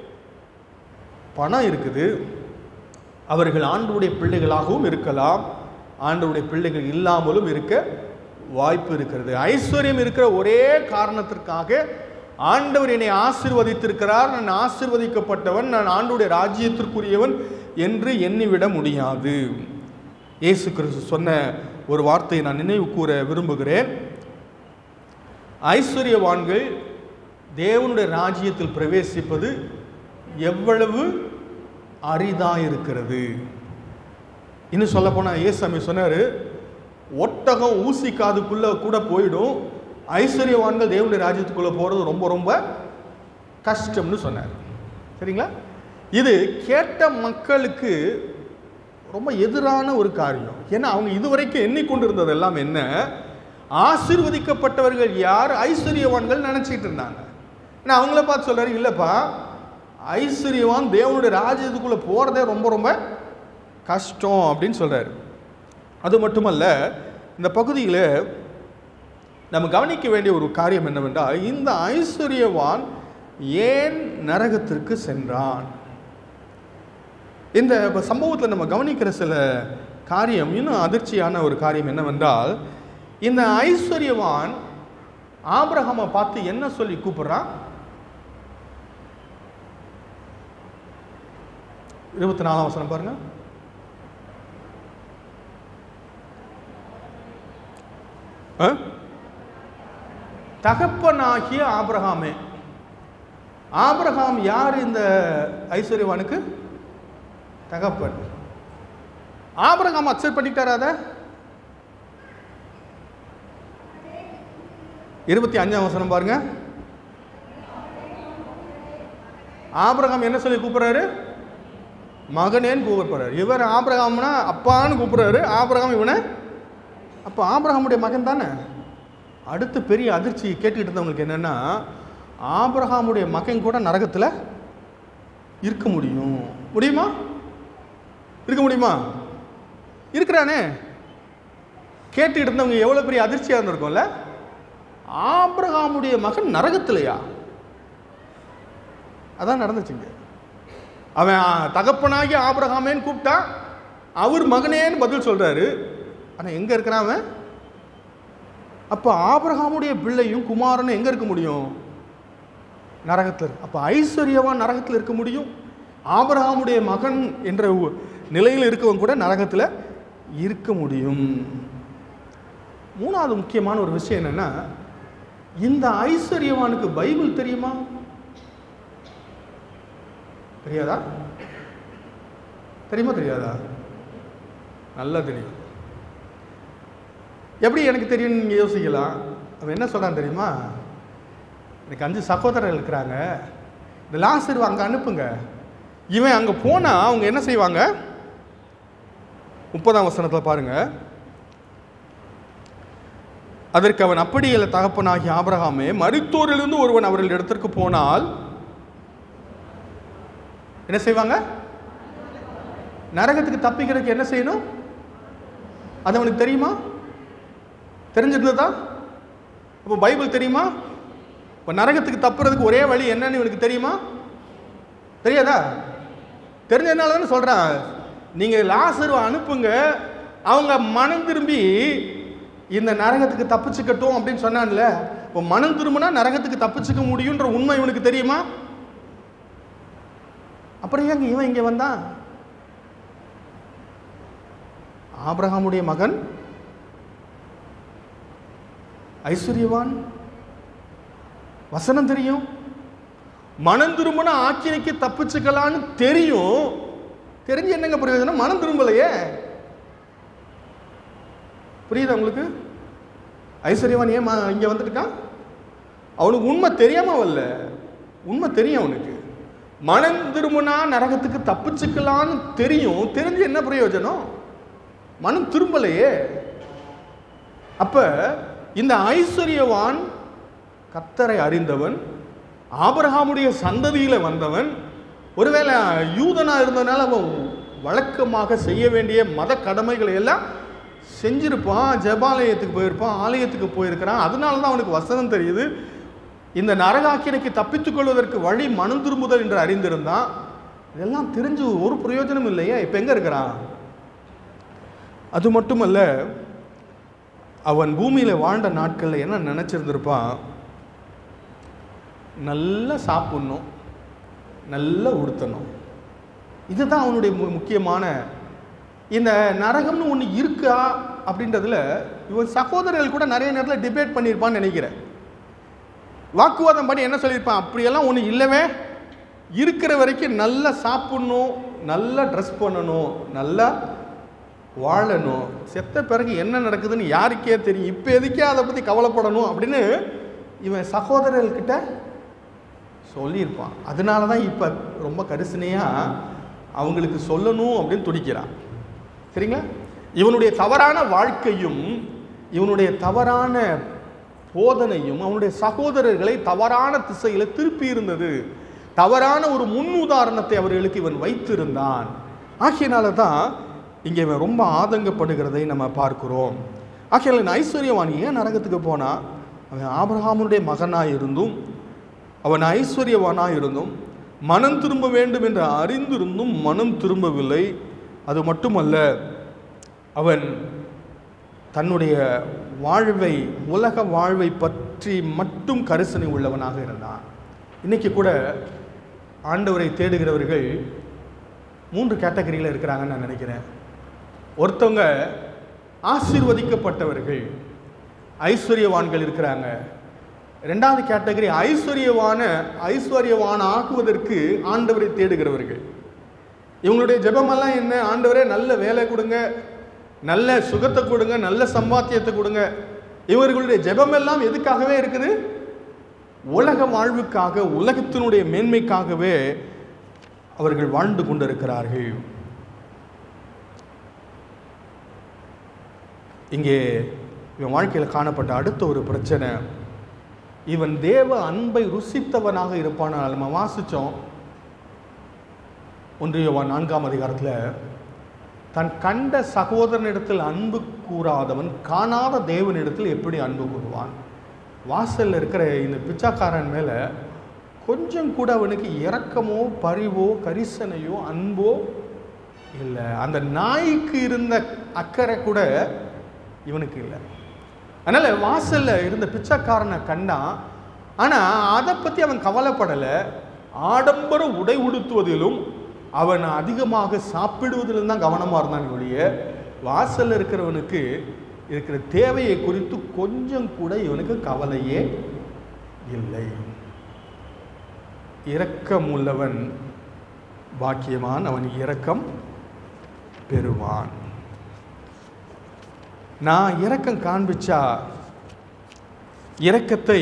பணம் இருக்குது அவர்கள் ஆண்டவருடைய பிள்ளைகளாகவும் இருக்கலாம் ஆண்டவருடைய பிள்ளைகள் இல்லாமலும் இருக்க வாய்ப்பு இருக்கிறது ஐஸ்வர்யம் இருக்கிற ஒரே காரணத்திற்காக ஆண்டவர் என்னை ஆசீர்வதித்திருக்கிறார் நான் ஆசீர்வதிக்கப்பட்டவன் நான் ஆண்டவருடைய ராஜ்யத்திற்குரியவன் என்று எண்ணிவிட முடியாது இயேசு கிறிஸ்து சொன்ன ஒரு வார்த்தையை நான் நினைவு கூற விரும்புகிறேன் ஐஸ்வர்யவான்கள் தேவனுடைய ராஜ்யத்தில் பிரவேசிப்பது எவ்வளவு அரிதாக இருக்கிறது இன்னும் சொல்லப்போனால் ஏசாமி சொன்னார் ஒட்டகம் ஊசி காதுக்குள்ளே கூட போயிடும் ஐஸ்வர்யவான்கள் தேவனுடைய ராஜ்யத்துக்குள்ளே போகிறது ரொம்ப ரொம்ப கஷ்டம்னு சொன்னார் சரிங்களா இது கேட்ட மக்களுக்கு ரொம்ப எதிரான ஒரு காரியம் ஏன்னா அவங்க இதுவரைக்கும் எண்ணிக்கொண்டிருந்தது எல்லாம் என்ன ஆசீர்வதிக்கப்பட்டவர்கள் யார் ஐஸ்வர்யவான்கள் நினச்சிக்கிட்டு இருந்தாங்க நான் அவங்கள பார்த்து சொல்கிறாரு இல்லைப்பா ஐஸ்வர்யவான் தேவனுடைய ராஜ்யத்துக்குள்ளே போகிறதே ரொம்ப ரொம்ப கஷ்டம் அப்படின்னு சொல்கிறார் அது மட்டுமல்ல இந்த பகுதியில் நம்ம கவனிக்க வேண்டிய ஒரு காரியம் என்னவென்றால் இந்த ஐஸ்வர்யவான் ஏன் நரகத்திற்கு சென்றான் இந்த சம்பவத்தில் நம்ம கவனிக்கிற சில காரியம் இன்னும் அதிர்ச்சியான ஒரு காரியம் என்னவென்றால் இந்த ஐஸ்வர்யவான் ஆபிரகாமை பார்த்து என்ன சொல்லி கூப்பிடுறான் இருபத்தி நாலாம் வசனம் பாருங்க ஆ? தகப்பனாகிய ஆபிரகாமே ஆபிரகாம் யார் இந்த ஐஸ்வர்யவானுக்கு தகப்பன் ஆபிரகாம் அக்செப்ட் பண்ணிட்டாரா அதை இருபத்தி அஞ்சாம் வசனம் பாருங்க ஆபிரகாம் என்ன சொல்லி கூப்பிடுறாரு மகனேன்னு கூப்பிடுறாரு இவர் ஆபிரகாம்னா அப்பான்னு கூப்பிடுறாரு ஆபிரகாம் இவனை அப்போ ஆபிரகாமுடைய மகன் தானே அடுத்து பெரிய அதிர்ச்சி கேட்டுக்கிட்டு இருந்தவங்களுக்கு என்னென்னா ஆபிரகாமுடைய மகன் கூட நரகத்தில் இருக்க முடியும் முடியுமா இருக்க முடியுமா இருக்கிறானே கேட்டுக்கிட்டு இருந்தவங்க எவ்வளோ பெரிய அதிர்ச்சியாக இருந்திருக்கும்ல ஆபிரகாமுடைய மகன் நரகத்திலையா அதான் நடந்துச்சுங்க அவன் தகப்பனாகி ஆபிரகாமேன்னு கூப்பிட்டா அவர் மகனேன்னு பதில் சொல்றாரு ஆனால் எங்கே இருக்கிறான் அவன் அப்போ ஆபிரகாமுடைய பிள்ளையும் குமாரனும் எங்கே இருக்க முடியும் நரகத்தில் அப்போ ஐஸ்வர்யவான் நரகத்தில் இருக்க முடியும் ஆபிரகாமுடைய மகன் என்ற ஒ- நிலையில் இருக்கவன் கூட நரகத்தில் இருக்க முடியும் மூணாவது முக்கியமான ஒரு விஷயம் என்னன்னா இந்த ஐஸ்வர்யவானுக்கு பைபிள் தெரியுமா தெரியாதா தெரியுமா தெரியாதா நல்லா தெரியும் எப்படி எனக்கு தெரியும்னு நீங்கள் யோசிக்கலாம் அவன் என்ன சொல்கிறான் தெரியுமா எனக்கு அஞ்சு சகோதரர்கள் இருக்கிறாங்க இந்த லாசர் அங்கே அனுப்புங்க இவன் அங்கே போனால் அவங்க என்ன செய்வாங்க முப்பதாம் வசனத்தில் பாருங்க அதற்கு அவன் அப்படி இல்லை தகப்பனாகி ஆபிரகாமே மருத்தோரிலிருந்து ஒருவன் அவர்கள் இடத்திற்கு போனால் என்ன செய்வாங்க நரகத்துக்கு தப்பிக்கிறதுக்கு என்ன செய்யணும் அது அவனுக்கு தெரியுமா தெரிஞ்சிருந்ததா அப்போ பைபிள் தெரியுமா இப்போ நரகத்துக்கு தப்புறதுக்கு ஒரே வழி என்னன்னு இவனுக்கு தெரியுமா தெரியாதா தெரிஞ்சதுனால தானே சொல்கிறான் நீங்கள் லாசருவை அனுப்புங்க அவங்க மனம் திரும்பி இந்த நரகத்துக்கு தப்பிச்சுக்கட்டும் அப்படின்னு சொன்னான்ல இப்போ மனம் திரும்பினா நரகத்துக்கு தப்பிச்சுக்க முடியுன்ற உண்மை இவனுக்கு தெரியுமா அப்புறம் ஏங்க இவன் இங்கே வந்தான் ஆபிரகாமுடைய மகன் ஐஸ்வர்யவான் வசனம் தெரியும் மனம் திரும்பின ஆக்கினைக்கு தப்பிச்சுக்கலான்னு தெரியும் தெரிஞ்சு என்னங்க பிரயோஜனம் மனம் திரும்பலையே புரியுதா உங்களுக்கு ஐஸ்வர்யவான் ஏன் ம- இங்க வந்துட்டுருக்கான் அவனுக்கு உண்மை தெரியாம வரல உண்மை தெரியும் அவனுக்கு மனம் திரும்பினா நரகத்துக்கு தப்பிச்சுக்கலான்னு தெரியும் தெரிஞ்சு என்ன பிரயோஜனம் மனம் திரும்பலையே அப்ப இந்த ஐஸ்வர்யவான் கத்தரை அறிந்தவன் ஆபிரகாமுடைய சந்ததியில வந்தவன் ஒருவேளை யூதனா இருந்ததுனால அவன் வழக்கமாக செய்ய வேண்டிய மத கடமைகளை எல்லாம் செஞ்சிருப்பான் ஜெபாலயத்துக்கு போயிருப்பான் ஆலயத்துக்கு போயிருக்கிறான் அதனால தான் அவனுக்கு வசனம் தெரியுது இந்த நரகாக்கினைக்கு தப்பித்துக் கொள்வதற்கு வழி மனம் திரும்புதல் என்று அறிந்திருந்தான் இதெல்லாம் தெரிஞ்சு ஒரு பிரயோஜனம் இல்லையே இப்போ எங்க இருக்கிறான் அது மட்டுமல்ல அவன் பூமியில் வாழ்ந்த நாட்களில் என்ன நினச்சிருந்திருப்பான் நல்லா சாப்பிடணும் நல்லா உடுத்தணும் இதுதான் அவனுடைய மு- முக்கியமான இந்த நரகம்னு ஒன்று இருக்கா அப்படின்றதுல இவன் சகோதரர்கள் கூட நிறைய நேரத்தில் டிபேட் பண்ணியிருப்பான்னு நினைக்கிறேன் வாக்குவாதம் பண்ணி என்ன சொல்லியிருப்பான் அப்படியெல்லாம் ஒன்று இல்லவே இருக்கிற வரைக்கும் நல்லா சாப்பிடணும் நல்லா ட்ரெஸ் பண்ணணும் நல்லா வாழணும் செத்த பிறகு என்ன நடக்குதுன்னு யாருக்கே தெரியும் இப்போ எதுக்கே அதை பற்றி கவலைப்படணும் அப்படின்னு இவன் சகோதரர்கிட்ட சொல்லியிருப்பான் அதனால தான் இப்போ ரொம்ப கரிசனையாக அவங்களுக்கு சொல்லணும் அப்படின்னு துடிக்கிறான் சரிங்களா இவனுடைய தவறான வாழ்க்கையும் இவனுடைய தவறான போதனையும் அவனுடைய சகோதரர்களை தவறான திசையில் திருப்பி இருந்தது தவறான ஒரு முன் உதாரணத்தை அவர்களுக்கு இவன் வைத்திருந்தான் ஆகையினால தான் இங்கே இவன் ரொம்ப ஆதங்கப்படுகிறதை நம்ம பார்க்கிறோம் ஆகையால் இந்த ஐஸ்வர்யவான் ஏன் நரகத்துக்கு போனால் அவன் ஆபிரகாமுடைய மகனாக இருந்தும் அவன் ஐஸ்வர்யவானாக இருந்தும் மனம் திரும்ப வேண்டும் என்று அறிந்திருந்தும் மனம் திரும்பவில்லை அது மட்டுமல்ல அவன் தன்னுடைய வாழ்வை உலக வாழ்வை பற்றி மட்டும் கரிசனை உள்ளவனாக இருந்தான் இன்னைக்கு கூட ஆண்டவரை தேடுகிறவர்கள் மூன்று கேட்டகரியில் இருக்கிறாங்கன்னு நான் நினைக்கிறேன் ஒருத்தவங்க ஆசீர்வதிக்கப்பட்டவர்கள் ஐஸ்வர்யவான்கள் இருக்கிறாங்க ரெண்டாவது கேட்டகரி ஐஸ்வர்யவான ஐஸ்வர்யவான ஆக்குவதற்கு ஆண்டவரை தேடுகிறவர்கள் இவங்களுடைய ஜெபமெல்லாம் என்ன ஆண்டவரே நல்ல வேலை கொடுங்க நல்ல சுகத்தை கொடுங்க நல்ல சம்பாத்தியத்தை கொடுங்க இவர்களுடைய ஜெபமெல்லாம் எதுக்காகவே இருக்குது உலக வாழ்வுக்காக உலகத்தினுடைய மேன்மைக்காகவே அவர்கள் வாழ்ந்து கொண்டிருக்கிறார்கள் இங்கே இவன் வாழ்க்கையில் காணப்பட்ட அடுத்த ஒரு பிரச்சனை இவன் தேவ அன்பை ருசித்தவனாக இருப்பானால் நம்ம வாசித்தோம் ஒன்றியவான் நான்காம் அதிகாரத்தில் தன் கண்ட சகோதரனிடத்தில் அன்பு கூறாதவன் காணாத தேவனிடத்தில் எப்படி அன்பு கூறுவான் வாசலில் இருக்கிற இந்த பிச்சாக்காரன் மேலே கொஞ்சம் கூட அவனுக்கு இரக்கமோ பரிவோ கரிசனையோ அன்போ இல்லை அந்த நாய்க்கு இருந்த அக்கறை கூட இவனுக்கு இல்லை அதனால் வாசலில் இருந்த பிச்சைக்காரனை கண்டான் ஆனால் அதை பற்றி அவன் கவலைப்படலை ஆடம்பர உடை உடுத்துவதிலும் அவன் அதிகமாக சாப்பிடுவதிலும் தான் கவனமாக இருந்தான் ஒழிய வாசலில் இருக்கிறவனுக்கு இருக்கிற தேவையை குறித்து கொஞ்சம் கூட இவனுக்கு கவலையே இல்லை இரக்கம் உள்ளவன் பாக்கியவான் அவன் இரக்கம் பெறுவான் நான் இரக்கம் காண்பிச்சா இரக்கத்தை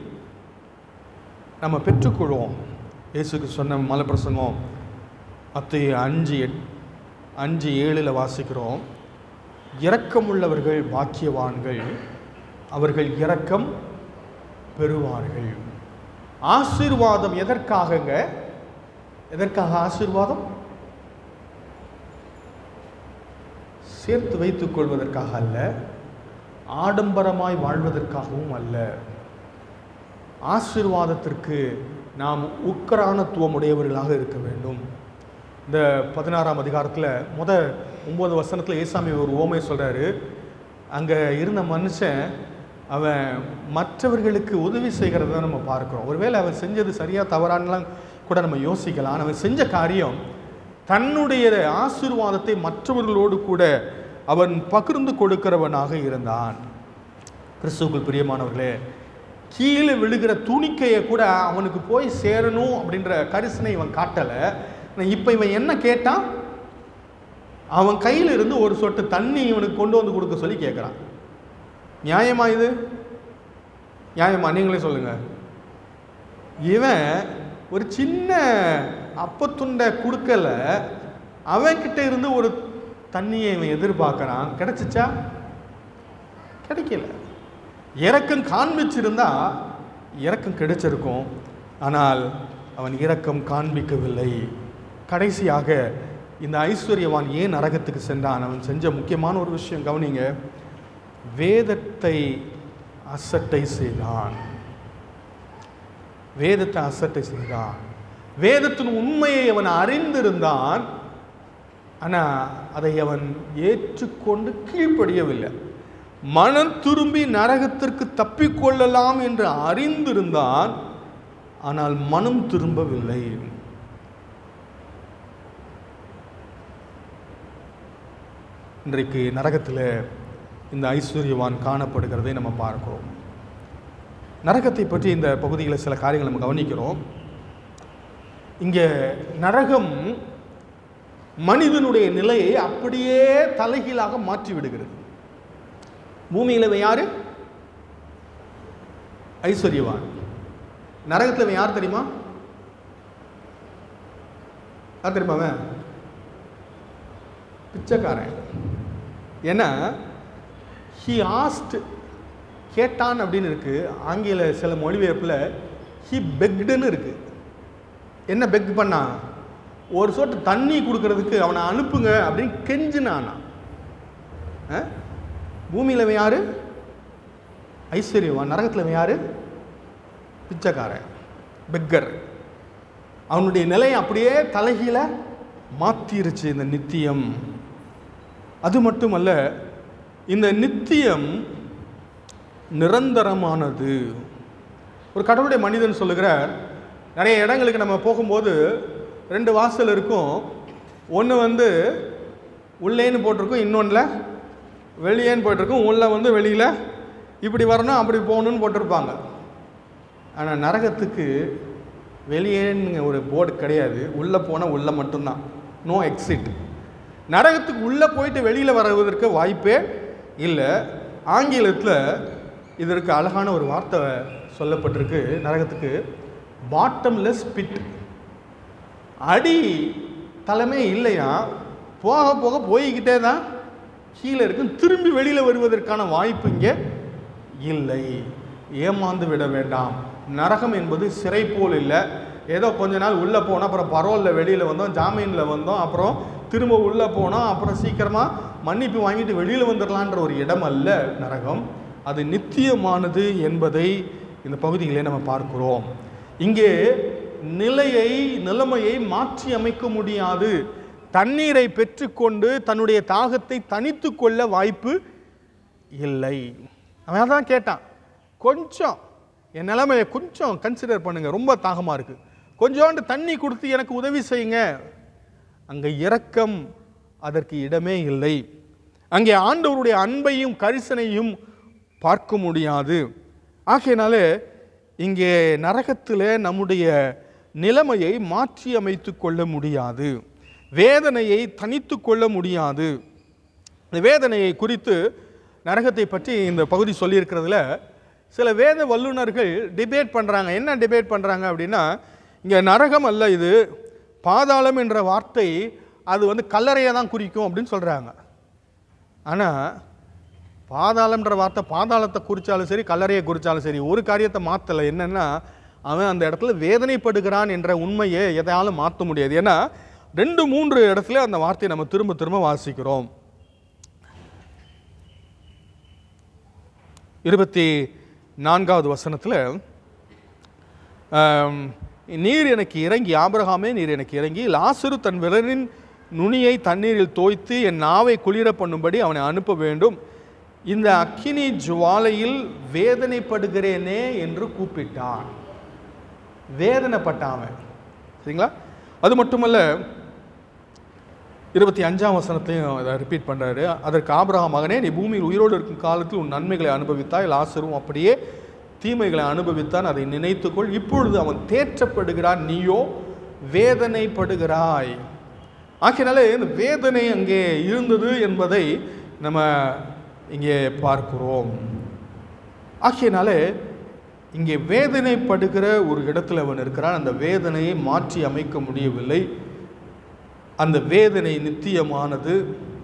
நம்ம பெற்றுக்கொள்வோம் இயேசுக்கு சொன்ன மலப்பிரசங்கம் அத்தைய அஞ்சு எட் அஞ்சு ஏழில் வாசிக்கிறோம் இரக்கமுள்ளவர்கள் பாக்கியவான்கள் அவர்கள் இரக்கம் பெறுவார்கள் ஆசீர்வாதம் எதற்காகங்க எதற்காக ஆசீர்வாதம் சேர்த்து வைத்துக் கொள்வதற்காக அல்ல ஆடம்பரமாய் வாழ்வதற்காகவும் அல்ல ஆசீர்வாதத்திற்கு நாம் உக்கரானத்துவம் உடையவர்களாக இருக்க வேண்டும் இந்த பதினாறாம் அதிகாரத்தில் முத ஒம்பது வசனத்தில் ஏசாமி ஒரு ஓமை சொல்கிறாரு அங்கே இருந்த மனுஷன் அவன் மற்றவர்களுக்கு உதவி செய்கிறத நம்ம பார்க்குறோம் ஒருவேளை அவன் செஞ்சது சரியாக தவறானலாம் கூட நம்ம யோசிக்கலாம் ஆனா அவன் செஞ்ச காரியம் தன்னுடைய ஆசீர்வாதத்தை மற்றவர்களோடு கூட அவன் பகிர்ந்து கொடுக்கிறவனாக இருந்தான் கிறிஸ்துவுக்குள் பிரியமானவர்களே கீழே விழுகிற துணிக்கையை கூட அவனுக்கு போய் சேரணும் அப்படின்ற கரிசனை இவன் காட்டலை இப்போ இவன் என்ன கேட்டான் அவன் கையில் இருந்து ஒரு சொட்டு தண்ணி இவனுக்கு கொண்டு வந்து கொடுக்க சொல்லி கேட்குறான் நியாயமா இது நியாயமா நீங்களே சொல்லுங்க இவன் ஒரு சின்ன அப்பத்துண்டை கொடுக்கல அவன்கிட்ட இருந்து ஒரு தண்ணியை இவன் எதிர்பார்க்கறான் கிடைச்சிச்சா கிடைக்கல இரக்கம் காண்பிச்சிருந்தா இரக்கம் கிடைச்சிருக்கும் ஆனால் அவன் இரக்கம் காண்பிக்கவில்லை கடைசியாக இந்த ஐஸ்வர்யவான் ஏன் நரகத்துக்கு சென்றான் அவன் செஞ்ச முக்கியமான ஒரு விஷயம் கவனிங்க வேதத்தை அசட்டை செய்தான் வேதத்தை அசட்டை செய்தான் வேதத்தின் உண்மையை அவன் அறிந்திருந்தான் ஆனால் அதை அவன் ஏற்றுக்கொண்டு கீழ்ப்படியவில்லை மனம் திரும்பி நரகத்திற்கு தப்பிக்கொள்ளலாம் என்று அறிந்திருந்தான் ஆனால் மனம் திரும்பவில்லை இன்றைக்கு நரகத்தில் இந்த ஐஸ்வர்யவான் காணப்படுகிறதை நம்ம பார்க்கிறோம் நரகத்தை பற்றி இந்த பகுதியில் சில காரியங்கள் நம்ம கவனிக்கிறோம் இங்கே நரகம் மனிதனுடைய நிலையை அப்படியே தலைகீழாக மாற்றி விடுகிறது பூமியில் இவன் யாரு ஐஸ்வர்யவான் நரகத்தில் இவன் யார் தெரியுமா யார் தெரியுமா அவன் பிச்சைக்காரன் ஏன்னா ஹி ஆஸ்ட் கேட்டான் அப்படின்னு இருக்கு ஆங்கில சில மொழிபெயர்ப்பில் ஹி பெக்டுன்னு இருக்கு என்ன பெக் பண்ணா ஒரு சொட்டு தண்ணி கொடுக்கறதுக்கு அவனை அனுப்புங்க அப்படின்னு கெஞ்சினானா ஆ? பூமியில் இவன் யாரு ஐஸ்வர்யவான் நரகத்தில் இவன் யாரு பிச்சைக்காரன் பெக்கர் அவனுடைய நிலையை அப்படியே தலைகீழ மாத்திருச்சு இந்த நித்தியம் அது மட்டுமல்ல இந்த நித்தியம் நிரந்தரமானது ஒரு கடவுளுடைய மனிதன் சொல்லுகிறார் நிறைய இடங்களுக்கு நம்ம போகும்போது ரெண்டு வாசல் இருக்கும் ஒன்று வந்து உள்ளேன்னு போட்டிருக்கும் இன்னொன்றில் வெளியேன்னு போட்டிருக்கும் உள்ள வந்து வெளியில் இப்படி வரணும் அப்படி போகணும்னு போட்டிருப்பாங்க ஆனால் நரகத்துக்கு வெளியேன்னு ஒரு போர்டு கிடையாது உள்ளே போனால் உள்ளே மட்டும்தான் நோ எக்ஸிட் நரகத்துக்கு உள்ளே போயிட்டு வெளியில் வருவதற்கு வாய்ப்பே இல்லை ஆங்கிலத்தில் இதற்கு அழகான ஒரு வார்த்தை சொல்லப்பட்டிருக்கு நரகத்துக்கு பாட்டம்லெஸ் பிட் அடி தலைமை இல்லையா போக போக போய்கிட்டே தான் கீழே இருக்கும் திரும்பி வெளியில் வருவதற்கான வாய்ப்பு இங்கே இல்லை ஏமாந்து விட வேண்டாம் நரகம் என்பது சிறை போல் இல்லை ஏதோ கொஞ்ச நாள் உள்ளே போனோம் அப்புறம் பரோலில் வெளியில் வந்தோம் ஜாமீனில் வந்தோம் அப்புறம் திரும்ப உள்ளே போனோம் அப்புறம் சீக்கிரமாக மன்னிப்பு வாங்கிட்டு வெளியில் வந்துடலான்ற ஒரு இடம் அல்ல நரகம் அது நித்தியமானது என்பதை இந்த பகுதியிலே நம்ம பார்க்கிறோம் இங்கே நிலையை நிலைமையை மாற்றி அமைக்க முடியாது தண்ணீரை பெற்றுக்கொண்டு தன்னுடைய தாகத்தை தனித்து கொள்ள வாய்ப்பு இல்லை அவன் தான் கேட்டான் கொஞ்சம் என் நிலைமையை கொஞ்சம் கன்சிடர் பண்ணுங்க ரொம்ப தாகமாக இருக்கு கொஞ்சோண்டு தண்ணி கொடுத்து எனக்கு உதவி செய்யுங்க அங்கே இரக்கம் அதற்கு இடமே இல்லை அங்கே ஆண்டவருடைய அன்பையும் கரிசனையும் பார்க்க முடியாது ஆகையினாலே இங்கே நரகத்தில் நம்முடைய நிலைமையை மாற்றி அமைத்து கொள்ள முடியாது வேதனையை தனித்து கொள்ள முடியாது இந்த வேதனையை குறித்து நரகத்தை பற்றி இந்த பகுதி சொல்லியிருக்கிறதுல சில வேத வல்லுநர்கள் டிபேட் பண்ணுறாங்க என்ன டிபேட் பண்ணுறாங்க அப்படின்னா இங்கே நரகம் அல்ல இது பாதாளம் என்ற வார்த்தை அது வந்து கல்லறையை தான் குறிக்கும் அப்படின்னு சொல்கிறாங்க ஆனால் பாதாளம்ன்ற வார்த்தை பாதாளத்தை குறித்தாலும் சரி கல்லறையை குறித்தாலும் சரி ஒரு காரியத்தை மாற்றலை என்னென்னா அவன் அந்த இடத்துல வேதனைப்படுகிறான் என்ற உண்மையை எதையாலும் மாற்ற முடியாது ஏன்னா ரெண்டு மூன்று இடத்துல அந்த வார்த்தையை நம்ம திரும்ப திரும்ப வாசிக்கிறோம் இருபத்தி நான்காவது வசனத்தில் ஆம், நீர் எனக்கு இறங்கி ஆபிரகாமே நீர் எனக்கு இறங்கி லாசரு தன் விரலின் நுனியை தண்ணீரில் தோய்த்து என் நாவை குளிர பண்ணும்படி அவனை அனுப்ப வேண்டும் இந்த அக்கினி ஜுவாலையில் வேதனைப்படுகிறேனே என்று கூப்பிட்டான் வேதனைப்பட்டான் அவன் சரிங்களா அது மட்டுமல்ல இருபத்தி அஞ்சாம் வசனத்தையும் அதை ரிப்பீட் பண்ணுறாரு அதற்கு ஆபிரகாம் மகனே நீ பூமியில் உயிரோடு இருக்கும் காலத்தில் உன் நன்மைகளை அனுபவித்தாய் லாசரும் அப்படியே தீமைகளை அனுபவித்தான் அதை நினைத்துக்கொள் இப்பொழுது அவன் தேற்றப்படுகிறான் நீயோ வேதனைப்படுகிறாய் ஆகையினாலே இந்த வேதனை அங்கே இருந்தது என்பதை நம்ம இங்கே பார்க்கிறோம் ஆகையினாலே இங்கே வேதனைப்படுகிற ஒரு இடத்துல அவன் இருக்கிறான் அந்த வேதனையை மாற்றி அமைக்க முடியவில்லை அந்த வேதனை நித்தியமானது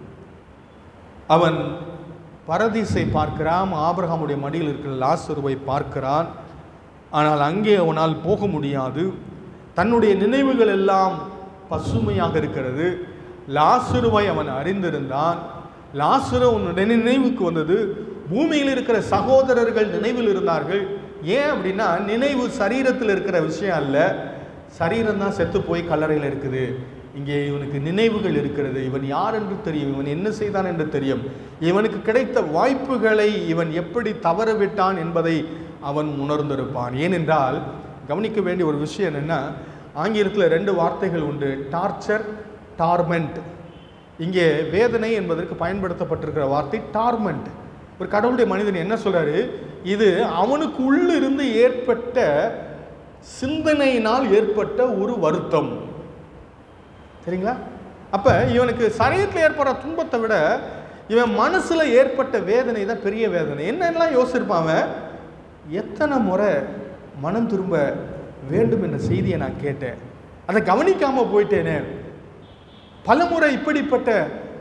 அவன் பரதீசை பார்க்கிறான் ஆபிரகாமுடைய மடியில் இருக்கிற லாசருவை பார்க்கிறான் ஆனால் அங்கே அவனால் போக முடியாது தன்னுடைய நினைவுகள் எல்லாம் பசுமையாக இருக்கிறது லாசருவை அவன் அறிந்திருந்தான் லாசரு அவனுடைய நினைவுக்கு வந்தது பூமியில் இருக்கிற சகோதரர்கள் நினைவில் இருந்தார்கள் ஏன் அப்படின்னா நினைவு சரீரத்தில் இருக்கிற விஷயம் அல்ல சரீரம் தான் செத்து போய் கல்லறையில் இருக்குது இங்கே இவனுக்கு நினைவுகள் இருக்கிறது இவன் யார் என்று தெரியும் இவன் என்ன செய்தான் என்று தெரியும் இவனுக்கு கிடைத்த வாய்ப்புகளை இவன் எப்படி தவறவிட்டான் என்பதை அவன் உணர்ந்திருப்பான் ஏனென்றால் கவனிக்க வேண்டிய ஒரு விஷயம் என்னென்னா ஆங்கிலத்தில் ரெண்டு வார்த்தைகள் உண்டு டார்ச்சர் டார்மெண்ட் இங்கே வேதனை என்பதற்கு பயன்படுத்தப்பட்டிருக்கிற வார்த்தை டார்மெண்ட் ஒரு கடவுளுடைய மனிதன் என்ன சொல்றாரு இது அவனுக்கு உள்ளிருந்து ஏற்பட்ட சிந்தனையினால் ஏற்பட்ட ஒரு வருத்தம் சரிங்களா அப்போ இவனுக்கு சரீரத்தில் ஏற்படுற துன்பத்தை விட இவன் மனசில் ஏற்பட்ட வேதனை தான் பெரிய வேதனை என்னென்னலாம் யோசிச்சிருப்பான் அவன் எத்தனை முறை மனம் திரும்ப வேண்டும் என்ற செய்தியை நான் கேட்டேன் அதை கவனிக்காமல் போயிட்டேனே பலமுறை இப்படிப்பட்ட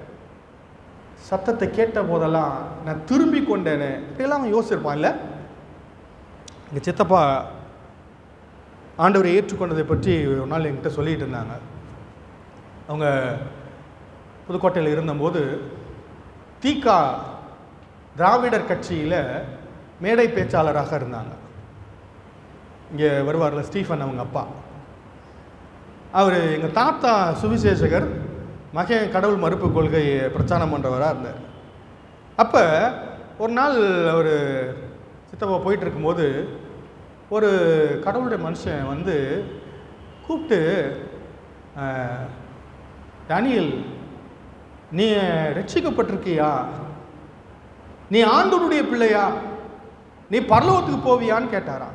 சத்தத்தை கேட்ட போதெல்லாம் நான் திரும்பி கொண்டேனே இப்படியெல்லாம் அவன் யோசிச்சிருப்பான் இல்லை எங்கள் சித்தப்பா ஆண்டவரை ஏற்றுக்கொண்டதை பற்றி ஒரு நாள் என்கிட்ட சொல்லிட்டு இருந்தாங்க அவங்க புதுக்கோட்டையில் இருந்தபோது தீகா திராவிடர் கட்சியில் மேடை பேச்சாளராக இருந்தாங்க இங்கே வருவார்ல ஸ்டீஃபன் அவங்க அப்பா அவர் எங்கள் தாத்தா சுவிசேஷகர் மகன் கடவுள் மறுப்பு கொள்கையை பிரச்சாரம் பண்ணுறவராக இருந்தார் அப்போ ஒரு நாள் அவர் சித்தப்பா போயிட்டு இருக்கும்போது ஒரு கடவுளுடைய மனுஷன் வந்து கூப்பிட்டு அஹ், டேனியல் நீ ரட்சிக்கப்பட்டிருக்கியா நீ ஆண்டவருடைய பிள்ளையா நீ பரலோகத்துக்கு போவியான்னு கேட்டாராம்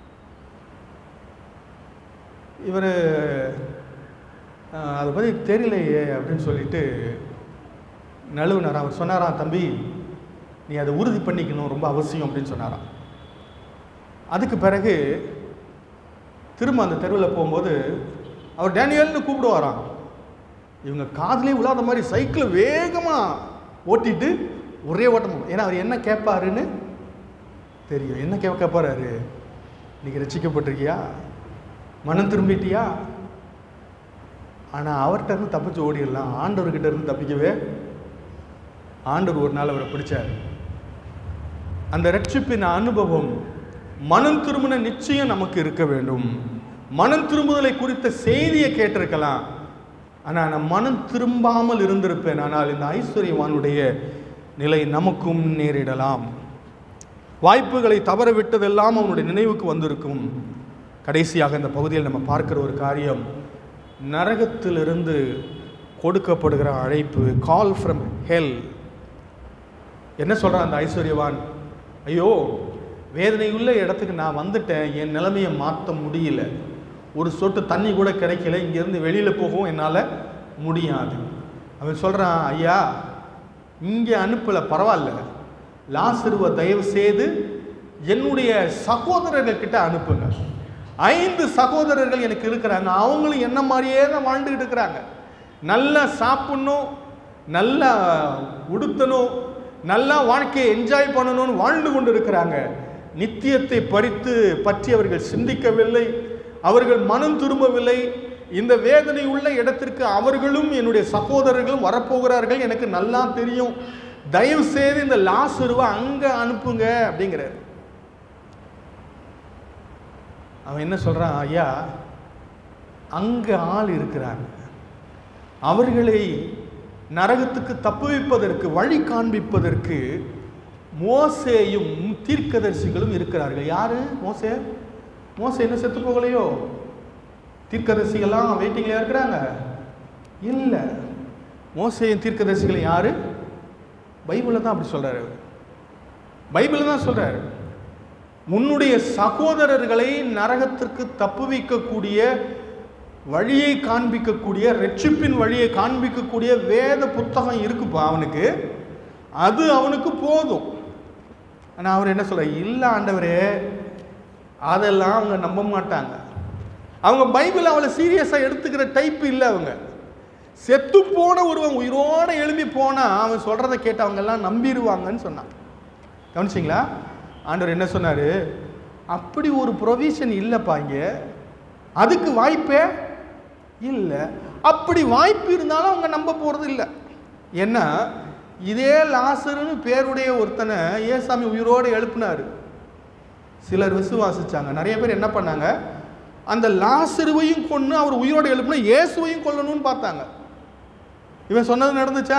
இவர் அதை பற்றி தெரியலையே அப்படின்னு சொல்லிட்டு நழுவுனாராம் அவர் சொன்னாராம் தம்பி நீ அதை உறுதி பண்ணிக்கணும் ரொம்ப அவசியம் அப்படின்னு சொன்னாராம் அதுக்கு பிறகு திரும்ப அந்த தெருவில் போகும்போது அவர் டேனியல்னு கூப்பிடுவாராம் இவங்க காதுலே விழாத மாதிரி சைக்கிளை வேகமாக ஓட்டிட்டு ஒரே ஓட்டம் ஏன்னா அவர் என்ன கேட்பாருன்னு தெரியும் என்ன கேட்க போறாரு இன்னைக்கு ரசிக்கப்பட்டிருக்கியா மனம் திரும்பிட்டியா ஆனால் அவர்கிட்ட இருந்து தப்பிச்சு ஓடிடலாம் ஆண்டவர்கிட்ட இருந்து தப்பிக்கவே ஆண்டவர் ஒரு நாள் அவரை பிடிச்சார் அந்த ரட்சிப்பின் அனுபவம் மனம் திரும்பின நிச்சயம் நமக்கு இருக்க வேண்டும் மனம் திரும்புதலை குறித்த செய்தியை கேட்டிருக்கலாம் ஆனால் நான் மனம் திரும்பாமல் இருந்திருப்பேன் ஆனால் இந்த ஐஸ்வர்யவானுடைய நிலை நமக்கும் நேரிடலாம் வாய்ப்புகளை தவற விட்டதெல்லாம் அவனுடைய நினைவுக்கு வந்திருக்கும் கடைசியாக இந்த பகுதியில் நம்ம பார்க்கிற ஒரு காரியம் நரகத்திலிருந்து கொடுக்கப்படுகிற அழைப்பு கால் ஃப்ரம் ஹெல் என்ன சொல்கிறான் அந்த ஐஸ்வர்யவான் ஐயோ வேதனையுள்ள இடத்துக்கு நான் வந்துட்டேன் என் நிலைமையை மாற்ற முடியல ஒரு சொட்டு தண்ணி கூட கிடைக்கல இங்கேருந்து வெளியில் போகவும் என்னால் முடியாது அவன் சொல்கிறான் ஐயா இங்கே அனுப்பலை பரவாயில்ல லாசருவை தயவு செய்து என்னுடைய சகோதரர்கள் கிட்ட அனுப்புங்க ஐந்து சகோதரர்கள் எனக்கு இருக்கிறாங்க அவங்களும் என்ன மாதிரியே தான் வாழ்ந்துக்கிட்டு இருக்கிறாங்க நல்லா சாப்பிடணும் நல்லா உடுத்தணும் நல்லா வாழ்க்கையை என்ஜாய் பண்ணணும்னு வாழ்ந்து கொண்டு இருக்கிறாங்க நித்தியத்தை பறித்து பற்றி அவர்கள் சிந்திக்கவில்லை அவர்கள் மனம் திரும்பவில்லை இந்த வேதனை உள்ள இடத்திற்கு அவர்களும் என்னுடைய சகோதரர்களும் வரப்போகிறார்கள் எனக்கு நல்லா தெரியும் தயவு செய்து இந்த லாசருவை அங்க அனுப்புங்க அப்படிங்கிறார் அவன் என்ன சொல்றான் ஐயா அங்க ஆள் இருக்கிறாங்க அவர்களை நரகத்துக்கு தப்புவிப்பதற்கு வழி காண்பிப்பதற்கு மோசேயும் தீர்க்கதரிசிகளும் இருக்கிறார்கள் யாரு மோசே மோசே என்ன செத்து போகலையோ தீர்க்கதரிசிகள்லாம் வெயிட்டிங்ல இருக்கிறாங்க இல்லை மோசேயும் தீர்க்கதரிசிகள் யாரு பைபிளில் தான் அப்படி சொல்றாரு அவர் பைபிளில் தான் சொல்றாரு உன்னுடைய சகோதரர்களை நரகத்திற்கு தப்புவிக்கக்கூடிய வழியை காண்பிக்கக்கூடிய ரட்சிப்பின் வழியை காண்பிக்கக்கூடிய வேத புத்தகம் இருக்குப்பா அவனுக்கு அது அவனுக்கு போதும் ஆனால் அவர் என்ன சொல்ற இல்லை ஆண்டவரே அதெல்லாம் அவங்க நம்ப மாட்டாங்க அவங்க பைபிள் அவளை சீரியஸாக எடுத்துக்கிற டைப் இல்லை அவங்க செத்து போன ஒருவன் உயிரோட எழும்பி போனா அவன் சொல்றதை கேட்டு அவங்க எல்லாம் நம்பிடுவாங்கன்னு சொன்னான் கவனிச்சிங்களா ஆண்டவர் என்ன சொன்னாரு அப்படி ஒரு ப்ரொவிஷன் இல்லைப்பா இங்க அதுக்கு வாய்ப்பே இல்லை அப்படி வாய்ப்பு இருந்தாலும் அவங்க நம்ப போறது இல்லை ஏன்னா இதே லாசருன்னு பேருடைய ஒருத்தனை ஏசாமி உயிரோடு எழுப்பினாரு சிலர் விசுவாசிச்சாங்க நிறைய பேர் என்ன பண்ணாங்க அந்த லாசருவையும் கொன்று அவர் உயிரோடு எழுப்பினா இயேசுவையும் கொல்லணும்னு பார்த்தாங்க இவன் சொன்னது நடந்துச்சா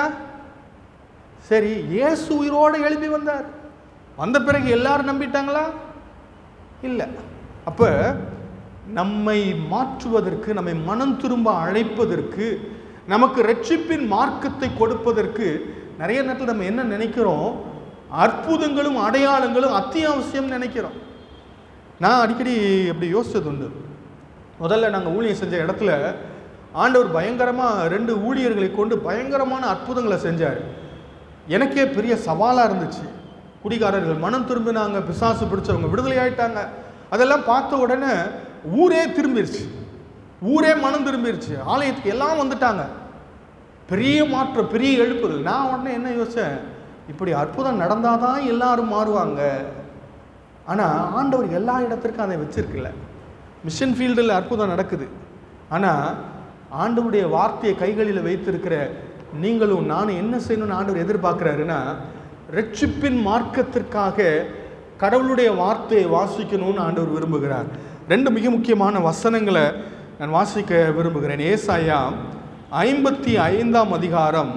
சரி இயேசு உயிரோடு எழுப்பி வந்தார் வந்த பிறகு எல்லாரும் நம்பிட்டாங்களா இல்லை அப்போ நம்மை மாற்றுவதற்கு நம்மை மனம் திரும்ப அழைப்பதற்கு நமக்கு ரட்சிப்பின் மார்க்கத்தை கொடுப்பதற்கு நிறைய நேரத்தில் நம்ம என்ன நினைக்கிறோம் அற்புதங்களும் அடையாளங்களும் அத்தியாவசியம் நினைக்கிறோம் நான் அடிக்கடி அப்படி யோசிச்சது உண்டு முதல்ல நாங்கள் ஊழியம் செஞ்ச இடத்துல ஆண்டவர் பயங்கரமாக ரெண்டு ஊழியர்களை கொண்டு பயங்கரமான அற்புதங்களை செஞ்சார் எனக்கே பெரிய சவாலாக இருந்துச்சு குடிகாரர்கள் மனம் திரும்பினாங்க பிசாசு பிடிச்சவங்க விடுதலை ஆயிட்டாங்க அதெல்லாம் பார்த்த உடனே ஊரே திரும்பிருச்சு ஊரே மனம் திரும்பிருச்சு ஆலயத்துக்கு எல்லாம் வந்துட்டாங்க பெரிய மாற்றம் பெரிய எழுப்புதல் நான் உடனே என்ன யோசிச்சேன் இப்படி அற்புதம் நடந்தால் தான் எல்லாரும் மாறுவாங்க ஆனால் ஆண்டவர் எல்லா இடத்திற்கும் அதை வச்சிருக்கல மிஷன் ஃபீல்டில் அற்புதம் நடக்குது ஆனால் ஆண்டவருடைய வார்த்தையை கைகளில் வைத்திருக்கிற நீங்களும் நானும் என்ன செய்யணும்னு ஆண்டவர் எதிர்பார்க்குறாருன்னா ரட்சிப்பின் மார்க்கத்திற்காக கடவுளுடைய வார்த்தையை வாசிக்கணும்னு ஆண்டவர் விரும்புகிறார் ரெண்டு மிக முக்கியமான வசனங்களை நான் வாசிக்க விரும்புகிறேன் ஏசாயா ஐம்பத்தி ஐந்தாம் அதிகாரம்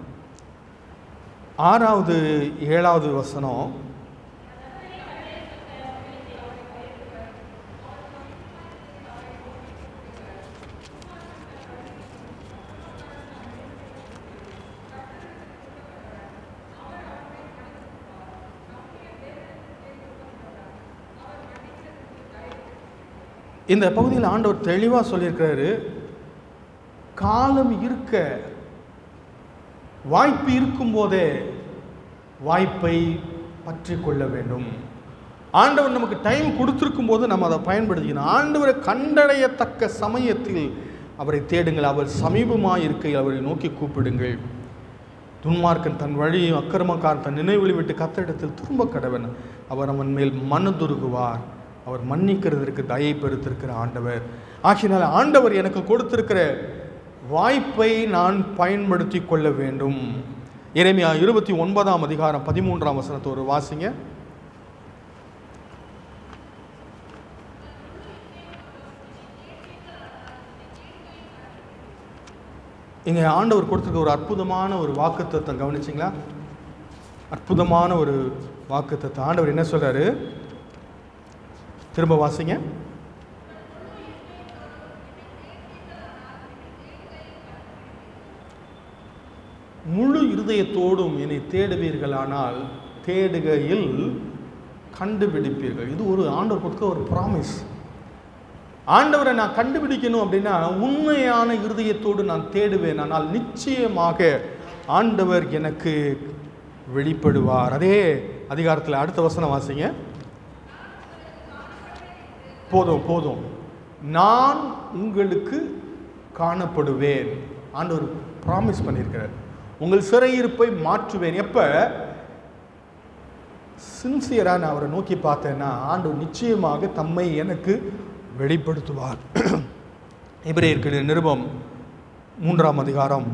ஆறாவது ஏழாவது வசனம் இந்த பகுதியில் ஆண்டவர் தெளிவாக சொல்லியிருக்கிறாரு காலம் இருக்க வாய்ப்பு இருக்கும்போதே வாய்ப்பை பற்றி கொள்ள வேண்டும் ஆண்டவர் நமக்கு டைம் கொடுத்துருக்கும் போது நம்ம அதை பயன்படுத்திக்கணும் ஆண்டவரை கண்டடையத்தக்க சமயத்தில் அவரை தேடுங்கள் அவர் சமீபமாக இருக்கையில் அவரை நோக்கி கூப்பிடுங்கள் துன்மார்க்கன் தன் வழியும் அக்கிரமக்காரன் தன் நினைவில் விட்டு கத்தரிடத்தில் திரும்ப கடவன் அவர் அவன் மேல் மனதுருகுவார் அவர் மன்னிக்கிறதற்கு தயை பெருத்திருக்கிற ஆண்டவர் ஆகினால் ஆண்டவர் எனக்கு கொடுத்திருக்கிற வாய்ப்பை நான் பயன்படுத்தி கொள்ள வேண்டும் இறைமையா இருபத்தி ஒன்பதாம் அதிகாரம் பதிமூன்றாம் வசனத்தை ஒரு வாசிங்க இங்கே ஆண்டவர் கொடுத்துருக்க ஒரு அற்புதமான ஒரு வாக்குத்தத்தம் கவனிச்சிங்களா அற்புதமான ஒரு வாக்குத்தத்தம் ஆண்டவர் என்ன சொல்றாரு திரும்ப வாசிங்க முழு இருதயத்தோடும் என்னை தேடுவீர்களானால் தேடுகையில் கண்டுபிடிப்பீர்கள் இது ஒரு ஆண்டவர் கொடுக்க ஒரு ப்ராமிஸ் ஆண்டவரை நான் கண்டுபிடிக்கணும் அப்படின்னா உண்மையான இருதயத்தோடு நான் தேடுவேன் ஆனால் நிச்சயமாக ஆண்டவர் எனக்கு வெளிப்படுவார் அதே அதிகாரத்தில் அடுத்த வசனம் வாசிங்க போதும் போதும் நான் உங்களுக்கு காணப்படுவேன் ஆண்டவர் ப்ராமிஸ் பண்ணியிருக்கிறார் உங்கள் சிறையிருப்பை மாற்றுவேன் எப்போ சின்சியராக நான் அவரை நோக்கி பார்த்தேன்னா ஆண்டவர் நிச்சயமாக தம்மை எனக்கு வெளிப்படுத்துவார் இவரே நிருபம் மூன்றாம் அதிகாரம்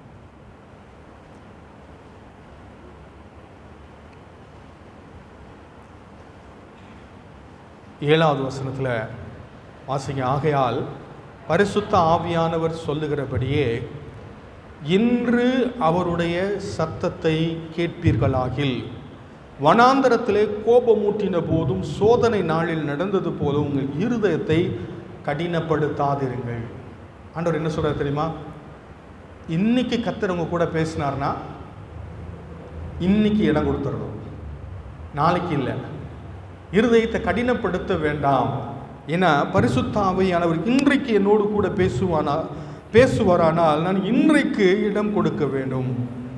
ஏழாவது வசனத்தில் வாசிங்க ஆகையால் பரிசுத்த ஆவியானவர் சொல்லுகிறபடியே இன்று அவருடைய சத்தத்தை கேட்பீர்களாகில் வனாந்தரத்திலே கோபமூட்டின போதும் சோதனை நாளில் நடந்தது போல உங்கள் இருதயத்தை கடினப்படுத்தாதிருங்கள் ஆண்டவர் என்ன சொல்றாரு தெரியுமா இன்னைக்கு கத்தர் உங்க கூட பேசினார்னா இன்னைக்கு இடம் கொடுத்துடணும் நாளைக்கு இல்லை இருதயத்தை கடினப்படுத்த வேண்டாம் ஏன்னா பரிசுத்த ஆவியானவர் இன்றைக்கு என்னோடு கூட பேசுவானா பேசுவாரானால் நான் இன்றைக்கு இடம் கொடுக்க வேண்டும்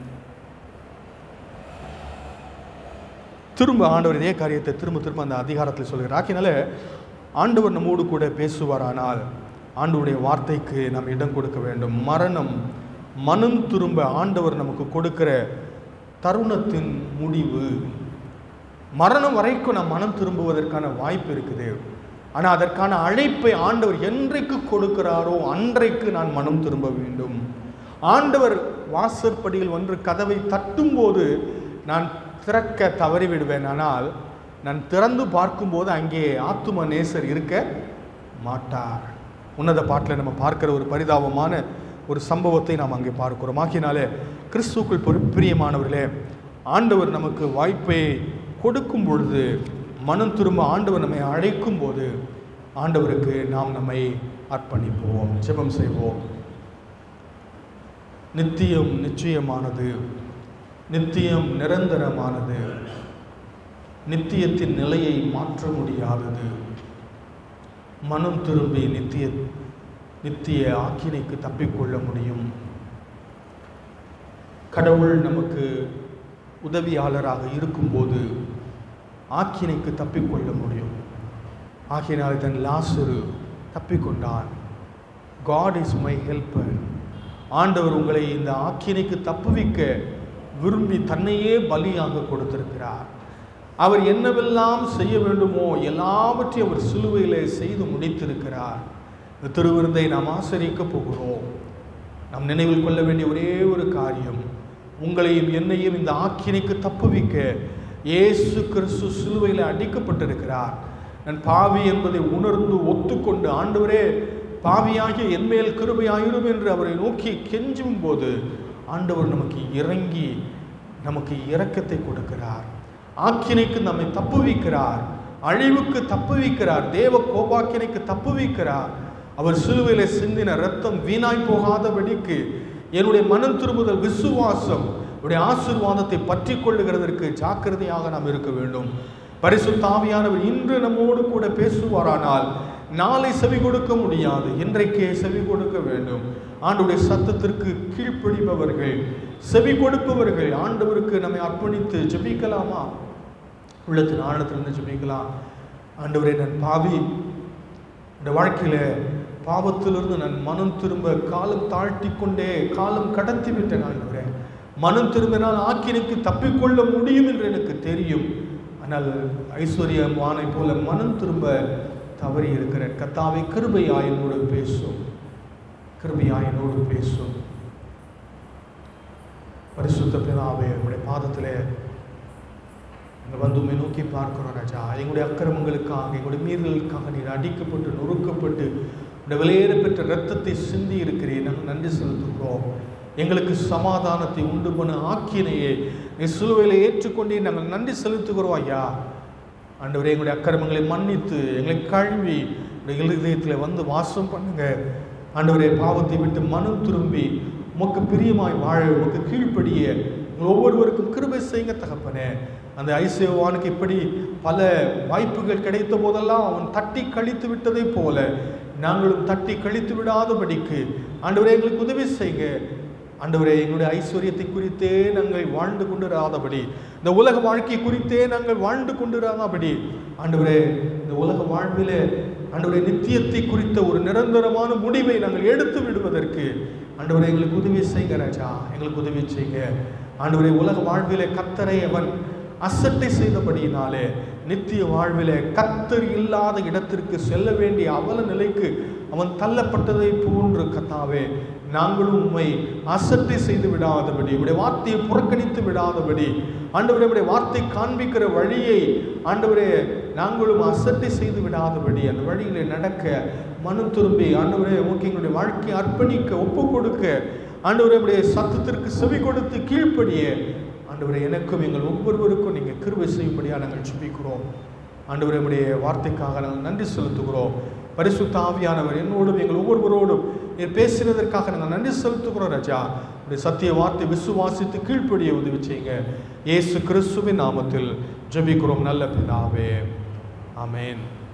திரும்ப ஆண்டவர் இதே காரியத்தை திரும்ப திரும்ப அந்த அதிகாரத்தில் சொல்கிறார் ஆக்கினால ஆண்டவர் நம்மோடு கூட பேசுவாரானால் ஆண்டவருடைய வார்த்தைக்கு நாம் இடம் கொடுக்க வேண்டும் மரணம் மனம் திரும்ப ஆண்டவர் நமக்கு கொடுக்கிற தருணத்தின் முடிவு மரணம் வரைக்கும் நாம் மனம் திரும்புவதற்கான வாய்ப்பு இருக்குது ஆனால் அதற்கான அழைப்பை ஆண்டவர் என்றைக்கு கொடுக்கிறாரோ அன்றைக்கு நான் மனம் திரும்ப வேண்டும் ஆண்டவர் வாசற்படியில் ஒன்று கதவை தட்டும்போது நான் திறக்க தவறிவிடுவேன் ஆனால் நான் திறந்து பார்க்கும்போது அங்கே ஆத்தும நேசர் இருக்க மாட்டார் உன்னத பாட்டில் நம்ம பார்க்கிற ஒரு பரிதாபமான ஒரு சம்பவத்தை நாம் அங்கே பார்க்கிறோம் ஆகினாலே கிறிஸ்துக்குள் பொறு- பிரியமானவர்களே ஆண்டவர் நமக்கு வாய்ப்பை கொடுக்கும் பொழுது மனம் திரும்ப ஆண்டவர் நம்மை அழைக்கும் போது ஆண்டவருக்கு நாம் நம்மை அர்ப்பணிப்போம் ஜெபம் செய்வோம் நித்தியம் நிச்சயமானது நித்தியம் நிரந்தரமானது நித்தியத்தின் நிலையை மாற்ற முடியாதது மனம் திரும்பி நித்திய நித்திய ஆக்கினைக்கு தப்பிக்கொள்ள முடியும் கடவுள் நமக்கு உதவியாளராக இருக்கும்போது ஆக்கினைக்கு தப்பிக்கொள்ள முடியும் ஆகினால் தன் லாசரு தப்பிக்கொண்டான் காட் இஸ் மை ஹெல்ப்பர் ஆண்டவர் உங்களை இந்த ஆக்கினைக்கு தப்புவிக்க விரும்பி தன்னையே பலியாக கொடுத்திருக்கிறார் அவர் என்னவெல்லாம் செய்ய வேண்டுமோ எல்லாவற்றையும் அவர் சிலுவையிலே செய்து முடித்திருக்கிறார் இந்த திருவிருந்தை நாம் ஆசரிக்க போகிறோம் நாம் நினைவில் கொள்ள வேண்டிய ஒரே ஒரு காரியம் உங்களையும் என்னையும் இந்த ஆக்கினைக்கு தப்புவிக்க இயேசு கிறிஸ்து சிலுவையில் அடிக்கப்பட்டிருக்கிறார் நான் பாவி என்பதை உணர்ந்து ஒத்துக்கொண்டு ஆண்டவரே பாவியாகிய என்மேல் கிருபையாயிரும் என்று அவரை நோக்கி கெஞ்சும் போது ஆண்டவர் நமக்கு இறங்கி நமக்கு இரக்கத்தை கொடுக்கிறார் ஆக்கினைக்கு நம்மை தப்புவிக்கிறார் அழிவுக்கு தப்புவிக்கிறார் தேவ கோபாக்கினைக்கு தப்புவிக்கிறார் அவர் சிலுவையில சிந்தின ரத்தம் வீணாய் போகாதபடிக்கு என்னுடைய மனம் திரும்புதல் விசுவாசம் உடைய ஆசீர்வாதத்தை பற்றி கொள்ளுகிறதற்கு ஜாக்கிரதையாக நாம் இருக்க வேண்டும் பரிசுத்தாவியானவர் இன்று நம்மோடு கூட பேசுவாரானால் நாளை செவி கொடுக்க முடியாது இன்றைக்கே செவி கொடுக்க வேண்டும் ஆண்டுடைய சத்தத்திற்கு கீழ்ப்படிபவர்கள் செவி கொடுப்பவர்கள் ஆண்டவருக்கு நம்மை அர்ப்பணித்து ஜெபிக்கலாமா உள்ளத்தின் ஆழத்திலிருந்து ஜெபிக்கலாம் ஆண்டவரே நான் பாவி இந்த வாழ்க்கையில பாவத்திலிருந்து நான் மனம் திரும்ப காலம் தாழ்த்தி கொண்டே காலம் கடத்தி விட்டேன் ஆண்டவரே மனம் திரும்பினால் ஆக்கினைக்கு தப்பிக்கொள்ள முடியும் என்று எனக்கு தெரியும் ஆனால் ஐஸ்வர்யமானை போல மனம் திரும்ப தவறி இருக்கிற கத்தாவை கிருபையா என்னோடு பேசும் கிருபையா என்னோடு பேசும் பரிசுத்த பிதாவே உங்களுடைய பாதத்திலே நாங்கள் வந்து உண்மை நோக்கி பார்க்கிறோம் ராஜா எங்களுடைய அக்கிரமங்களுக்காக எங்களுடைய மீறலுக்காக நீர் அடிக்கப்பட்டு நொறுக்கப்பட்டு உடைய விலையேற பெற்ற ரத்தத்தை சிந்தி இருக்கிறேன் நாங்கள் நன்றி செலுத்துகிறோம் எங்களுக்கு சமாதானத்தை உண்டு பண்ண ஆக்கினையே நீ சிலுவையில் ஏற்றுக்கொண்டே நாங்கள் நன்றி செலுத்துகிறோம் ஐயா ஆண்டவரே எங்களுடைய அக்கிரமங்களை மன்னித்து எங்களை கழுவி உடைய இருதயத்தில் வந்து வாசம் பண்ணுங்க ஆண்டவரே பாவத்தை விட்டு மனம் திரும்பி உமக்கு பிரியமாய் வாழ உமக்கு கீழ்ப்படிய உங்கள் ஒவ்வொருவருக்கும் கிருபை செய்யுங்க தகப்பனே அந்த ஐசியோவானுக்கு இப்படி பல வாய்ப்புகள் கிடைத்த போதெல்லாம் அவன் தட்டி கழித்து விட்டதை போல நாங்களும் தட்டி கழித்து விடாதபடிக்கு ஆண்டவரே எங்களுக்கு உதவி செய்யுங்க ஆண்டவரே எங்களுடைய ஐஸ்வர்யத்தை குறித்தே நாங்கள் வாழ்ந்து கொண்டிராதபடி இந்த உலக வாழ்க்கை குறித்தே நாங்கள் வாழ்ந்து கொண்டிராதபடி ஆண்டவரே இந்த உலக வாழ்விலே ஆண்டவரே நித்தியத்தை குறித்த ஒரு நிரந்தரமான முடிவை நாங்கள் எடுத்து விடுவதற்கு ஆண்டவரே எங்களுக்கு உதவி செய்யுங்க ராஜா எங்களுக்கு உதவி செய்யுங்க ஆண்டவரே உலக வாழ்விலே கத்தரை அவன் அசட்டை செய்தபடியினாலே நித்திய வாழ்விலே கத்தர் இல்லாத இடத்திற்கு செல்ல வேண்டிய அவல நிலைக்கு அவன் தள்ளப்பட்டதை போன்று கத்தாவே நாங்களும் உண்மை அசட்டை செய்து விடாதபடி உடைய வார்த்தையை புறக்கணித்து விடாதபடி ஆண்டவரே உடைய வார்த்தை காண்பிக்கிற வழியை ஆண்டவரே நாங்களும் அசட்டை செய்து விடாதபடி அந்த வழியிலே நடக்க மனு திரும்பி ஆண்டவரே உமக்கு எங்களுடைய வாழ்க்கையை அர்ப்பணிக்க ஒப்பு கொடுக்க ஆண்டவரே உடைய சத்தத்திற்கு செவி கொடுத்து கீழ்ப்படிய ஆண்டவரே எனக்கும் எங்கள் ஒவ்வொருவருக்கும் நீங்கள் கிருபை செய்யும்படியாக நாங்கள் ஜெபிக்கிறோம் ஆண்டவரே உடைய வார்த்தைக்காக நாங்கள் நன்றி செலுத்துகிறோம் பரிசுத்த ஆவியானவர் என்னோடும் எங்கள் ஒவ்வொருவரோடும் நீர் பேசினதற்காக நாங்கள் நன்றி செலுத்துகிறோம் ராஜா உடைய சத்திய வார்த்தை விசுவாசித்து கீழ்ப்படிய உதவி செய்யுங்க இயேசு கிறிஸ்துவின் நாமத்தில் ஜெபிக்கிறோம் நல்ல பிதாவே ஆமென்